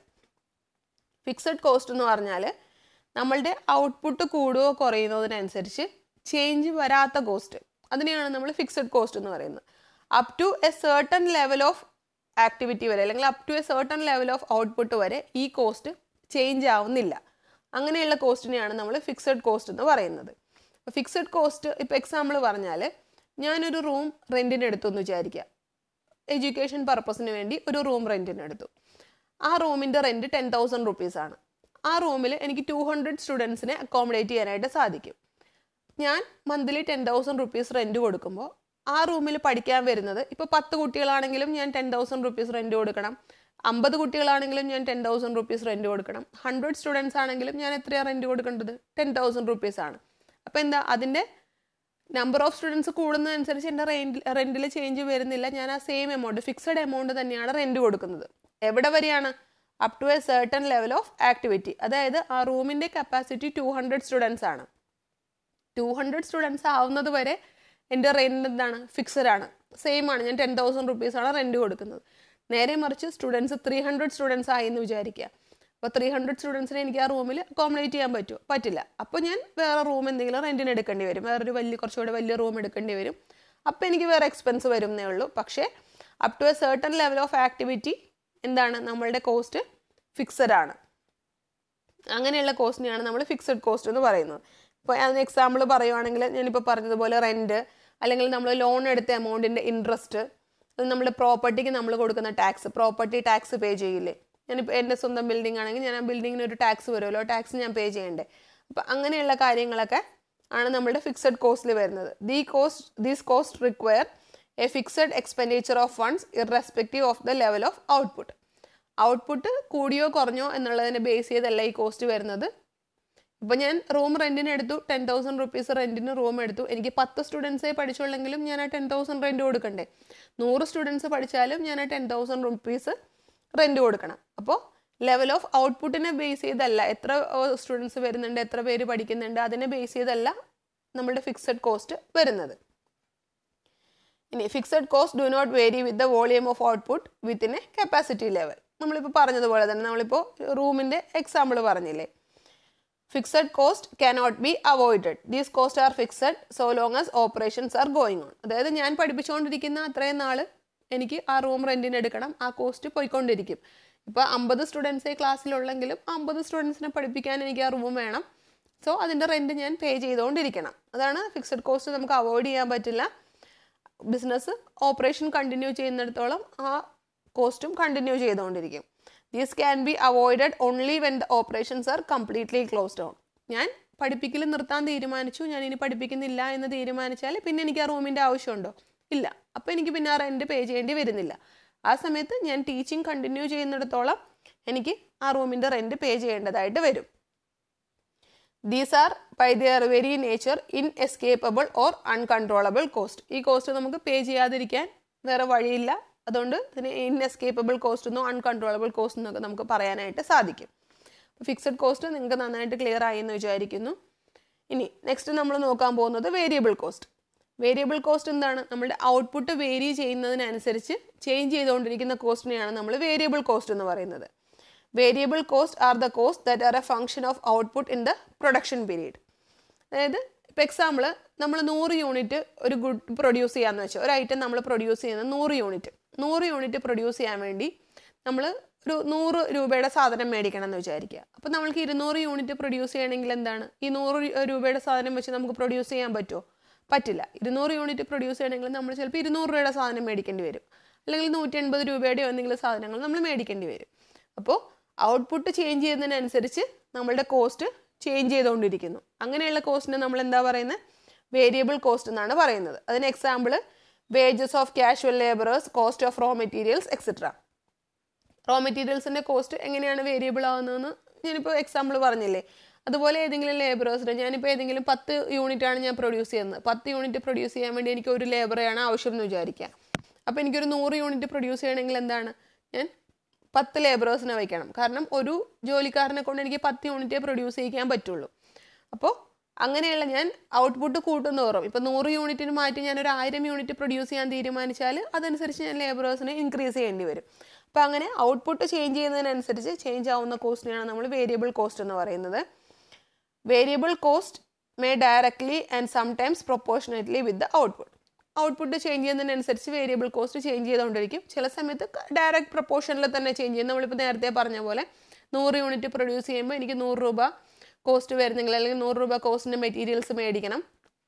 ഫിക്സഡ് കോസ്റ്റ് എന്ന് പറഞ്ഞാൽ നമ്മളുടെ ഔട്ട്പുട്ട് കൂടുകയോ കുറയുന്നതിനനുസരിച്ച് ചേഞ്ച് വരാത്ത കോസ്റ്റ് അതിനെയാണ് നമ്മൾ ഫിക്സഡ് കോസ്റ്റ് എന്ന് പറയുന്നത് up to a certain level of activity വരെ അല്ലെങ്കിൽ up to a certain level of output വരെ ഈ കോസ്റ്റ് ചേഞ്ച് ആവുന്നില്ല അങ്ങനെയുള്ള കോസ്റ്റിനെയാണ് നമ്മൾ ഫിക്സഡ് കോസ്റ്റ് എന്ന് പറയുന്നത് ഫിക്സഡ് കോസ്റ്റ് ഇപ്പോൾ എക്സാമ്പിൾ പറഞ്ഞാൽ ഞാനൊരു റൂം റെൻറ്റിന് എടുത്തു എന്ന് വിചാരിക്കുക എഡ്യൂക്കേഷൻ പർപ്പസിന് വേണ്ടി ഒരു റൂം റെൻറ്റിന് എടുത്തു ആ റൂമിൻ്റെ റെൻറ്റ് ടെൻ തൗസൻഡ് റുപ്പീസാണ് ആ റൂമിൽ എനിക്ക് ടു ഹൺഡ്രഡ് സ്റ്റുഡൻസിനെ അക്കോമഡേറ്റ് ചെയ്യാനായിട്ട് സാധിക്കും ഞാൻ monthly ten thousand rupees rent കൊടുക്കുമ്പോൾ ആ റൂമിൽ പഠിക്കാൻ വരുന്നത് ഇപ്പോൾ പത്ത് കുട്ടികളാണെങ്കിലും ഞാൻ ടെൻ തൗസൻഡ് റുപ്പീസ് റെൻറ്റ് കൊടുക്കണം അമ്പത് കുട്ടികളാണെങ്കിലും ഞാൻ ടെൻ തൗസൻഡ് റുപ്പീസ് റെൻറ്റ് കൊടുക്കണം ഹൺഡ്രഡ് സ്റ്റുഡൻസ് ആണെങ്കിലും ഞാൻ എത്രയാണ് റെൻറ്റ് കൊടുക്കേണ്ടത് ടെൻ തൗസൻഡ് റുപ്പീസ് ആണ് അപ്പോൾ എന്താ അതിൻ്റെ നമ്പർ ഓഫ് സ്റ്റുഡൻസ് കൂടുന്നതനുസരിച്ച് എൻ്റെ റെൻറ്റ് റെൻറ്റിൽ ചേഞ്ച് വരുന്നില്ല ഞാൻ ആ സെയിം എമൗണ്ട് ഫിക്സഡ് എമൗണ്ട് തന്നെയാണ് റെൻറ്റ് കൊടുക്കുന്നത് എവിടെ വരെയാണ് up to a certain level of activity അതായത് ആ റൂമിൻ്റെ കപ്പാസിറ്റി ടു ഹൺഡ്രഡ് സ്റ്റുഡൻസ് ആണ് ടു ഹൺഡ്രഡ് സ്റ്റുഡൻസ് ആവുന്നത് വരെ എൻ്റെ റെൻറ്റ് എന്താണ് ഫിക്സഡ് ആണ് സെയിം ആണ് ഞാൻ ടെൻ തൗസൻഡ് റുപ്പീസാണ് റെൻറ്റ് കൊടുക്കുന്നത് നേരെ മറിച്ച് സ്റ്റുഡൻസ് ത്രീ ഹൺഡ്രഡ് സ്റ്റുഡൻസ് ആയി എന്ന് വിചാരിക്കുക അപ്പോൾ ത്രീ ഹൺഡ്രഡ് സ്റ്റുഡൻസിനെ എനിക്ക് ആ റൂമിൽ അക്കോമഡേറ്റ് ചെയ്യാൻ പറ്റുമോ പറ്റില്ല അപ്പോൾ ഞാൻ വേറെ റൂം എന്തെങ്കിലും റെൻറ്റിന് എടുക്കേണ്ടി വരും വേറൊരു വലിയ കുറച്ചുകൂടെ വലിയ റൂം എടുക്കേണ്ടി വരും അപ്പോൾ എനിക്ക് വേറെ എക്സ്പെൻസ് വരും എന്നേ ഉള്ളൂ പക്ഷേ up to a certain level of activity എന്താണ് നമ്മളുടെ കോസ്റ്റ് ഫിക്സഡ് ആണ് അങ്ങനെയുള്ള കോസ്റ്റിനെയാണ് നമ്മൾ ഫിക്സഡ് കോസ്റ്റ് എന്ന് പറയുന്നത് ഇപ്പോൾ അതിന് എക്സാമ്പിൾ പറയുവാണെങ്കിൽ ഞാനിപ്പോൾ പറഞ്ഞതുപോലെ റെൻറ്റ് അല്ലെങ്കിൽ നമ്മൾ ലോൺ എടുത്ത എമൗണ്ടിൻ്റെ ഇൻട്രസ്റ്റ് അത് നമ്മുടെ പ്രോപ്പർട്ടിക്ക് നമ്മൾ കൊടുക്കുന്ന ടാക്സ് പ്രോപ്പർട്ടി ടാക്സ് പേ ചെയ്യില്ലേ ഞാനിപ്പോൾ എൻ്റെ സ്വന്തം ബിൽഡിംഗ് ആണെങ്കിൽ ഞാൻ ആ ബിൽഡിങ്ങിന് ഒരു ടാക്സ് വരുമല്ലോ ടാക്സ് ഞാൻ പേ ചെയ്യണ്ടേ അപ്പോൾ അങ്ങനെയുള്ള കാര്യങ്ങളൊക്കെ ആണ് നമ്മുടെ ഫിക്സഡ് കോസ്റ്റിൽ വരുന്നത് the cost these cost require a fixed expenditure of funds irrespective of the level of output output കൂടിയോ കുറഞ്ഞോ എന്നുള്ളതിനെ ബേസ് ചെയ്തല്ല ഈ കോസ്റ്റ് വരുന്നത് ഇപ്പോൾ ഞാൻ റൂം റെൻറ്റിന് എടുത്തു ടെൻ തൗസൻഡ് റുപ്പീസ് റെൻറ്റിന് റൂം എടുത്തു എനിക്ക് പത്ത് സ്റ്റുഡൻസേ പഠിച്ചുള്ളെങ്കിലും ഞാൻ ആ ടെൻ തൗസൻഡ് റെൻറ്റ് കൊടുക്കണ്ടേ നൂറ് സ്റ്റുഡൻസ് പഠിച്ചാലും ഞാൻ ആ ടെൻ തൗസൻഡ് റുപ്പീസ് റെൻറ്റ് കൊടുക്കണം അപ്പോൾ ലെവൽ ഓഫ് ഔട്ട്പുട്ടിനെ ബേസ് ചെയ്തല്ല എത്ര സ്റ്റുഡൻസ് വരുന്നുണ്ട് എത്ര പേര് പഠിക്കുന്നുണ്ട് അതിനെ ബേസ് ചെയ്തല്ല നമ്മുടെ ഫിക്സഡ് കോസ്റ്റ് വരുന്നത് ഇനി fixed cost do not vary with the volume of output within a capacity level നമ്മളിപ്പോൾ പറഞ്ഞതുപോലെ തന്നെ നമ്മളിപ്പോൾ റൂമിൻ്റെ എക്സാമ്പിൾ പറഞ്ഞില്ലേ fixed cost cannot be avoided these cost are fixed so long as operations are going on അതായത് ഞാൻ പഠിപ്പിച്ചുകൊണ്ടിരിക്കുന്ന അത്രയും നാൾ എനിക്ക് ആ റൂം റെൻറ്റിന് എടുക്കണം ആ കോസ്റ്റ് പോയിക്കൊണ്ടിരിക്കും ഇപ്പോൾ അമ്പത് സ്റ്റുഡൻസേ ക്ലാസ്സിലുള്ളെങ്കിലും അമ്പത് സ്റ്റുഡൻസിനെ പഠിപ്പിക്കാൻ എനിക്ക് ആ റൂം വേണം സോ അതിൻ്റെ റെൻറ്റ് ഞാൻ പേ ചെയ്തുകൊണ്ടിരിക്കണം അതാണ് ഫിക്സഡ് കോസ്റ്റ് നമുക്ക് അവോയ്ഡ് ചെയ്യാൻ പറ്റില്ല ബിസിനസ് ഓപ്പറേഷൻ കണ്ടിന്യൂ ചെയ്യുന്നിടത്തോളം ആ കോസ്റ്റും കണ്ടിന്യൂ ചെയ്തുകൊണ്ടിരിക്കും these can be avoided only when the operations are completely closed down ഞാൻ പഠിപ്പിക്കൽ നിർത്താൻ തീരുമാനിച്ചു ഞാൻ ഇനി പഠിപ്പിക്കുന്നില്ല എന്ന് തീരുമാനിച്ചാൽ പിന്നെ എനിക്ക് ആ റൂമിൻ്റെ ആവശ്യമുണ്ടോ ഇല്ല അപ്പോൾ എനിക്ക് പിന്നെ ആ റെൻറ്റ് പേ ചെയ്യേണ്ടി വരുന്നില്ല ആ സമയത്ത് ഞാൻ ടീച്ചിങ് കണ്ടിന്യൂ ചെയ്യുന്നിടത്തോളം എനിക്ക് ആ റൂമിൻ്റെ റെൻറ്റ് പേ ചെയ്യേണ്ടതായിട്ട് വരും these are by their very nature inescapable or uncontrollable cost ഈ കോസ്റ്റ് നമുക്ക് പേ ചെയ്യാതിരിക്കാൻ വേറെ വഴിയില്ല അതുകൊണ്ട് ഇതിന് ഇൻഎസ്കേപ്പബിൾ കോസ്റ്റ് എന്നോ അൺകൺട്രോളബിൾ കോസ്റ്റ് എന്നൊക്കെ നമുക്ക് പറയാനായിട്ട് സാധിക്കും ഫിക്സഡ് കോസ്റ്റ് നിങ്ങൾക്ക് നന്നായിട്ട് ക്ലിയർ ആയി എന്ന് വിചാരിക്കുന്നു ഇനി നെക്സ്റ്റ് നമ്മൾ നോക്കാൻ പോകുന്നത് വേരിയബിൾ കോസ്റ്റ് വേരിയബിൾ കോസ്റ്റ് എന്താണ് നമ്മുടെ ഔട്ട്പുട്ട് വേരി ചെയ്യുന്നതിനനുസരിച്ച് ചേഞ്ച് ചെയ്തുകൊണ്ടിരിക്കുന്ന കോസ്റ്റിനെയാണ് നമ്മൾ വേരിയബിൾ കോസ്റ്റ് എന്ന് പറയുന്നത് variable cost are the cost that are a function of output in the production period അതായത് ഇപ്പോൾ എക്സാമ്പിൾ നമ്മൾ നൂറ് യൂണിറ്റ് ഒരു ഗുഡ് പ്രൊഡ്യൂസ് ചെയ്യാമെന്ന് വെച്ചാൽ ഒരു ഐറ്റം നമ്മൾ പ്രൊഡ്യൂസ് ചെയ്യുന്നത് നൂറ് യൂണിറ്റ് നൂറ് യൂണിറ്റ് പ്രൊഡ്യൂസ് ചെയ്യാൻ വേണ്ടി നമ്മൾ ഒരു നൂറ് രൂപയുടെ സാധനം മേടിക്കണം എന്ന് വിചാരിക്കുക അപ്പോൾ നമ്മൾക്ക് ഇരുന്നൂറ് യൂണിറ്റ് പ്രൊഡ്യൂസ് ചെയ്യണമെങ്കിൽ എന്താണ് ഈ നൂറ് രൂപയുടെ സാധനം വെച്ച് നമുക്ക് പ്രൊഡ്യൂസ് ചെയ്യാൻ പറ്റുമോ പറ്റില്ല ഇരുന്നൂറ് യൂണിറ്റ് പ്രൊഡ്യൂസ് ചെയ്യണമെങ്കിൽ നമ്മൾ ചിലപ്പോൾ ഇരുന്നൂറ് രൂപയുടെ സാധനം മേടിക്കേണ്ടി വരും അല്ലെങ്കിൽ നൂറ്റി എൺപത് രൂപയുടെയോ എന്തെങ്കിലും സാധനങ്ങൾ നമ്മൾ മേടിക്കേണ്ടി വരും അപ്പോൾ ഔട്ട്പുട്ട് ചേഞ്ച് ചെയ്യുന്നതിനനുസരിച്ച് നമ്മളുടെ കോസ്റ്റ് ചേഞ്ച് ചെയ്തുകൊണ്ടിരിക്കുന്നു അങ്ങനെയുള്ള കോസ്റ്റിനെ നമ്മൾ എന്താ പറയുന്നത് വേരിയബിൾ കോസ്റ്റ് എന്നാണ് പറയുന്നത് അതിന് example wages of casual labourers cost of raw materials etcetera raw മെറ്റീരിയൽസിൻ്റെ കോസ്റ്റ് എങ്ങനെയാണ് വേരിയബിൾ ആവുന്നതെന്ന് ഞാനിപ്പോൾ എക്സാമ്പിൾ പറഞ്ഞില്ലേ അതുപോലെ ഏതെങ്കിലും ലേബറേഴ്സിന് ഞാനിപ്പോൾ ഏതെങ്കിലും പത്ത് യൂണിറ്റ് ആണ് ഞാൻ പ്രൊഡ്യൂസ് ചെയ്യുന്നത് പത്ത് യൂണിറ്റ് പ്രൊഡ്യൂസ് ചെയ്യാൻ വേണ്ടി എനിക്ക് ഒരു ലേബറെയാണ് ആവശ്യം എന്ന് വിചാരിക്കുക അപ്പോൾ എനിക്കൊരു നൂറ് യൂണിറ്റ് പ്രൊഡ്യൂസ് ചെയ്യണമെങ്കിൽ എന്താണ് ഞാൻ പത്ത് ലേബറേഴ്സിനെ വയ്ക്കണം കാരണം ഒരു ജോലിക്കാരനെ കൊണ്ട് എനിക്ക് പത്ത് യൂണിറ്റേ പ്രൊഡ്യൂസ് ചെയ്യിക്കാൻ പറ്റുള്ളൂ അപ്പോൾ അങ്ങനെയുള്ള ഞാൻ ഔട്ട്പുട്ട് കൂട്ടുന്നോറും ഇപ്പോൾ നൂറ് യൂണിറ്റിന് മാറ്റി ഞാൻ ഒരു ആയിരം യൂണിറ്റ് പ്രൊഡ്യൂസ് ചെയ്യാൻ തീരുമാനിച്ചാൽ അതനുസരിച്ച് ഞാൻ ലേബറേഴ്സിനെ ഇൻക്രീസ് ചെയ്യേണ്ടി വരും അപ്പോൾ അങ്ങനെ ഔട്ട്പുട്ട് ചേഞ്ച് ചെയ്യുന്നതിനനുസരിച്ച് ചേഞ്ച് ആവുന്ന കോസ്റ്റിനെയാണ് നമ്മൾ വേരിയബിൾ കോസ്റ്റ് എന്ന് പറയുന്നത് variable cost may directly and sometimes proportionately with the output output change ചെയ്യുന്നതിനനുസരിച്ച് വേരിയബിൾ കോസ്റ്റ് ചേഞ്ച് ചെയ്തുകൊണ്ടിരിക്കും ചില സമയത്ത് ഡയറക്റ്റ് പ്രൊപ്പോർഷനിൽ തന്നെ ചേഞ്ച് ചെയ്യും നമ്മളിപ്പോൾ നേരത്തെ പറഞ്ഞ പോലെ നൂറ് യൂണിറ്റ് പ്രൊഡ്യൂസ് ചെയ്യുമ്പോൾ എനിക്ക് നൂറ് രൂപ കോസ്റ്റ് വരുന്നെങ്കിൽ അല്ലെങ്കിൽ നൂറ് രൂപ കോസ്റ്റിൻ്റെ മെറ്റീരിയൽസ് മേടിക്കണം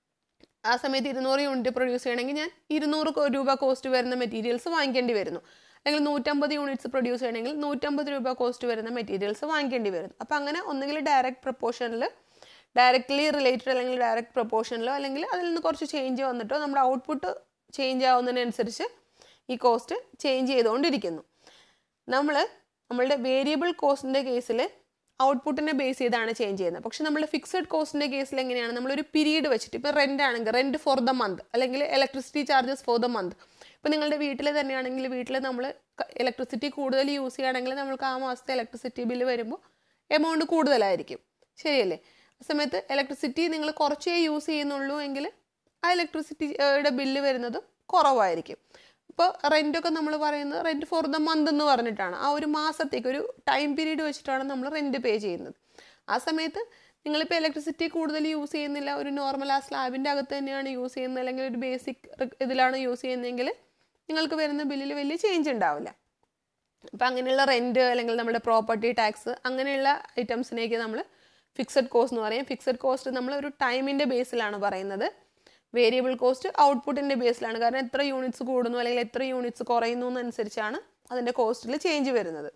ആ സമയത്ത് ഇരുന്നൂറ് യൂണിറ്റ് പ്രൊഡ്യൂസ് ചെയ്യണമെങ്കിൽ ഞാൻ ഇരുന്നൂറ് കോ- രൂപ കോസ്റ്റ് വരുന്ന മെറ്റീരിയൽസ് വാങ്ങിക്കേണ്ടി വരുന്നു അല്ലെങ്കിൽ നൂറ്റമ്പത് യൂണിറ്റ്സ് പ്രൊഡ്യൂസ് ചെയ്യണമെങ്കിൽ നൂറ്റമ്പത് രൂപ കോസ്റ്റ് വരുന്ന മെറ്റീരിയൽസ് വാങ്ങിക്കേണ്ടി വരുന്നു അപ്പോൾ അങ്ങനെ ഒന്നുകിൽ ഡയറക്റ്റ് പ്രൊപ്പോർഷനിൽ ഡയറക്റ്റ്ലി റിലേറ്റഡ് അല്ലെങ്കിൽ ഡയറക്റ്റ് പ്രൊപ്പോർഷനിലോ അല്ലെങ്കിൽ അതിൽ നിന്ന് കുറച്ച് ചേഞ്ച് വന്നിട്ടോ നമ്മുടെ ഔട്ട്പുട്ട് ചേഞ്ച് ആവുന്നതിനനുസരിച്ച് ഈ കോസ്റ്റ് ചേഞ്ച് ചെയ്തുകൊണ്ടിരിക്കുന്നു നമ്മൾ നമ്മളുടെ വേരിയബിൾ കോസ്റ്റിൻ്റെ കേസിൽ ഔട്ട്പുട്ടിനെ ബേസ് ചെയ്താണ് ചേഞ്ച് ചെയ്യുന്നത് പക്ഷെ നമ്മൾ ഫിക്സഡ് കോസ്റ്റിൻ്റെ കേസിൽ എങ്ങനെയാണ് നമ്മളൊരു പീരീഡ് വെച്ചിട്ട് ഇപ്പോൾ റെൻ്റ് ആണെങ്കിൽ റെൻറ്റ് ഫോർ ദ മന്ത് അല്ലെങ്കിൽ electricity charges for the month ഇപ്പോൾ നിങ്ങളുടെ വീട്ടിൽ തന്നെയാണെങ്കിൽ വീട്ടിൽ നമ്മൾ ഇലക്ട്രിസിറ്റി കൂടുതൽ യൂസ് ചെയ്യുകയാണെങ്കിൽ നമുക്ക് ആ മാസത്തെ ഇലക്ട്രിസിറ്റി ബില്ല് വരുമ്പോൾ എമൗണ്ട് കൂടുതലായിരിക്കും ശരിയല്ലേ ആ സമയത്ത് ഇലക്ട്രിസിറ്റി നിങ്ങൾ കുറച്ചേ യൂസ് ചെയ്യുന്നുള്ളൂ എങ്കിൽ ആ ഇലക്ട്രിസിറ്റിയുടെ ബില്ല് വരുന്നത് കുറവായിരിക്കും ഇപ്പോൾ റെൻ്റൊക്കെ നമ്മൾ പറയുന്നത് റെൻറ്റ് ഫോർ ദ മന്ത് എന്ന് പറഞ്ഞിട്ടാണ് ആ ഒരു മാസത്തേക്ക് ഒരു ടൈം പീരീഡ് വെച്ചിട്ടാണ് നമ്മൾ റെൻറ്റ് പേ ചെയ്യുന്നത് ആ സമയത്ത് നിങ്ങളിപ്പോൾ ഇലക്ട്രിസിറ്റി കൂടുതൽ യൂസ് ചെയ്യുന്നില്ല ഒരു നോർമൽ ആ സ്ലാബിൻ്റെ അകത്ത് തന്നെയാണ് യൂസ് ചെയ്യുന്നത് അല്ലെങ്കിൽ ഒരു ബേസിക് ഇതിലാണ് യൂസ് ചെയ്യുന്നതെങ്കിൽ നിങ്ങൾക്ക് വരുന്ന ബില്ലിൽ വലിയ ചേഞ്ച് ഉണ്ടാവില്ല അപ്പം അങ്ങനെയുള്ള റെൻറ്റ് അല്ലെങ്കിൽ നമ്മുടെ പ്രോപ്പർട്ടി ടാക്സ് അങ്ങനെയുള്ള ഐറ്റംസിനേക്ക് നമ്മൾ ഫിക്സഡ് കോസ്റ്റ് എന്ന് പറയും ഫിക്സഡ് കോസ്റ്റ് നമ്മൾ ഒരു ടൈമിൻ്റെ ബേസിലാണ് പറയുന്നത് വേരിയബിൾ കോസ്റ്റ് ഔട്ട്പുട്ടിൻ്റെ ബേസിലാണ് കാരണം എത്ര യൂണിറ്റ്സ് കൂടുന്നു അല്ലെങ്കിൽ എത്ര യൂണിറ്റ്സ് കുറയുന്നു എന്നനുസരിച്ചാണ് അതിൻ്റെ കോസ്റ്റിൽ ചേഞ്ച് വരുന്നത്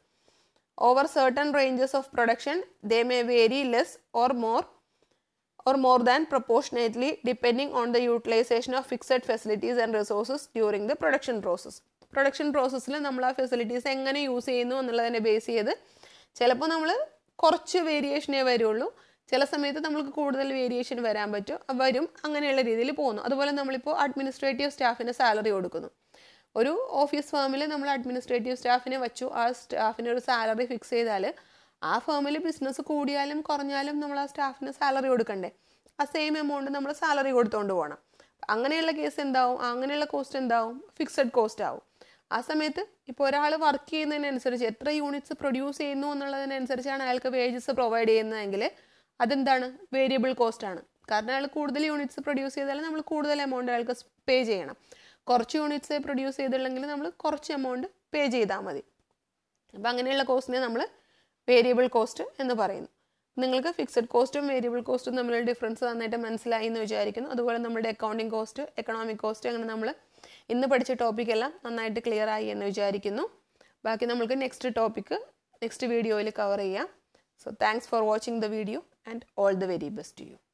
over certain ranges of production they may vary less or more or more than proportionately depending on the utilization of fixed facilities and resources during the production process production പ്രോസസ്സിൽ നമ്മൾ ആ facilities എങ്ങനെ use ചെയ്യുന്നു എന്നുള്ളതിനെ base ചെയ്ത് ചിലപ്പോൾ നമ്മൾ കുറച്ച് വേരിയേഷനേ വരുള്ളൂ ചില സമയത്ത് നമുക്ക് കൂടുതൽ വേരിയേഷൻ വരാൻ പറ്റും വരും അങ്ങനെയുള്ള രീതിയിൽ പോകുന്നു അതുപോലെ നമ്മളിപ്പോൾ അഡ്മിനിസ്ട്രേറ്റീവ് സ്റ്റാഫിന് സാലറി കൊടുക്കുന്നു ഒരു ഓഫീസ് ഫേമിൽ നമ്മൾ അഡ്മിനിസ്ട്രേറ്റീവ് സ്റ്റാഫിനെ വെച്ചു ആ സ്റ്റാഫിന് ഒരു സാലറി ഫിക്സ് ചെയ്താൽ ആ ഫേമിൽ ബിസിനസ് കൂടിയാലും കുറഞ്ഞാലും നമ്മൾ ആ സ്റ്റാഫിന് സാലറി കൊടുക്കണ്ടേ ആ സെയിം എമൗണ്ട് നമ്മൾ സാലറി കൊടുത്തുകൊണ്ട് പോകണം അങ്ങനെയുള്ള കേസ് എന്താവും അങ്ങനെയുള്ള കോസ്റ്റ് എന്താവും ഫിക്സഡ് കോസ്റ്റ് ആവും ആ സമയത്ത് ഇപ്പോൾ ഒരാൾ വർക്ക് ചെയ്യുന്നതിനനുസരിച്ച് എത്ര യൂണിറ്റ്സ് പ്രൊഡ്യൂസ് ചെയ്യുന്നു എന്നുള്ളതിനനുസരിച്ചാണ് അയാൾക്ക് വേജസ് പ്രൊവൈഡ് ചെയ്യുന്നതെങ്കിൽ അതെന്താണ് വേരിയബിൾ കോസ്റ്റ് ആണ് കാരണം അയാൾ കൂടുതൽ യൂണിറ്റ്സ് പ്രൊഡ്യൂസ് ചെയ്താൽ നമ്മൾ കൂടുതൽ എമൗണ്ട് അയാൾക്ക് പേ ചെയ്യണം കുറച്ച് യൂണിറ്റ്സ് പ്രൊഡ്യൂസ് ചെയ്തിട്ടുണ്ടെങ്കിൽ നമ്മൾ കുറച്ച് എമൗണ്ട് പേ ചെയ്താൽ മതി അപ്പം അങ്ങനെയുള്ള കോസ്റ്റിനെ നമ്മൾ വേരിയബിൾ കോസ്റ്റ് എന്ന് പറയുന്നു നിങ്ങൾക്ക് ഫിക്സഡ് കോസ്റ്റും വേരിയബിൾ കോസ്റ്റും തമ്മിലുള്ള ഡിഫറൻസ് നന്നായിട്ട് മനസ്സിലായി എന്ന് വിചാരിക്കുന്നു അതുപോലെ നമ്മുടെ അക്കൗണ്ടിങ് കോസ്റ്റ് എക്കണോമിക് കോസ്റ്റ് അങ്ങനെ നമ്മൾ ഇന്ന് പഠിച്ച ടോപ്പിക് എല്ലാം നന്നായിട്ട് ക്ലിയർ ആയി എന്ന് വിചാരിക്കുന്നു ബാക്കി നമുക്ക് നെക്സ്റ്റ് ടോപ്പിക്ക് നെക്സ്റ്റ് വീഡിയോയിൽ കവർ ചെയ്യാം so thanks for watching the video and all the very best to U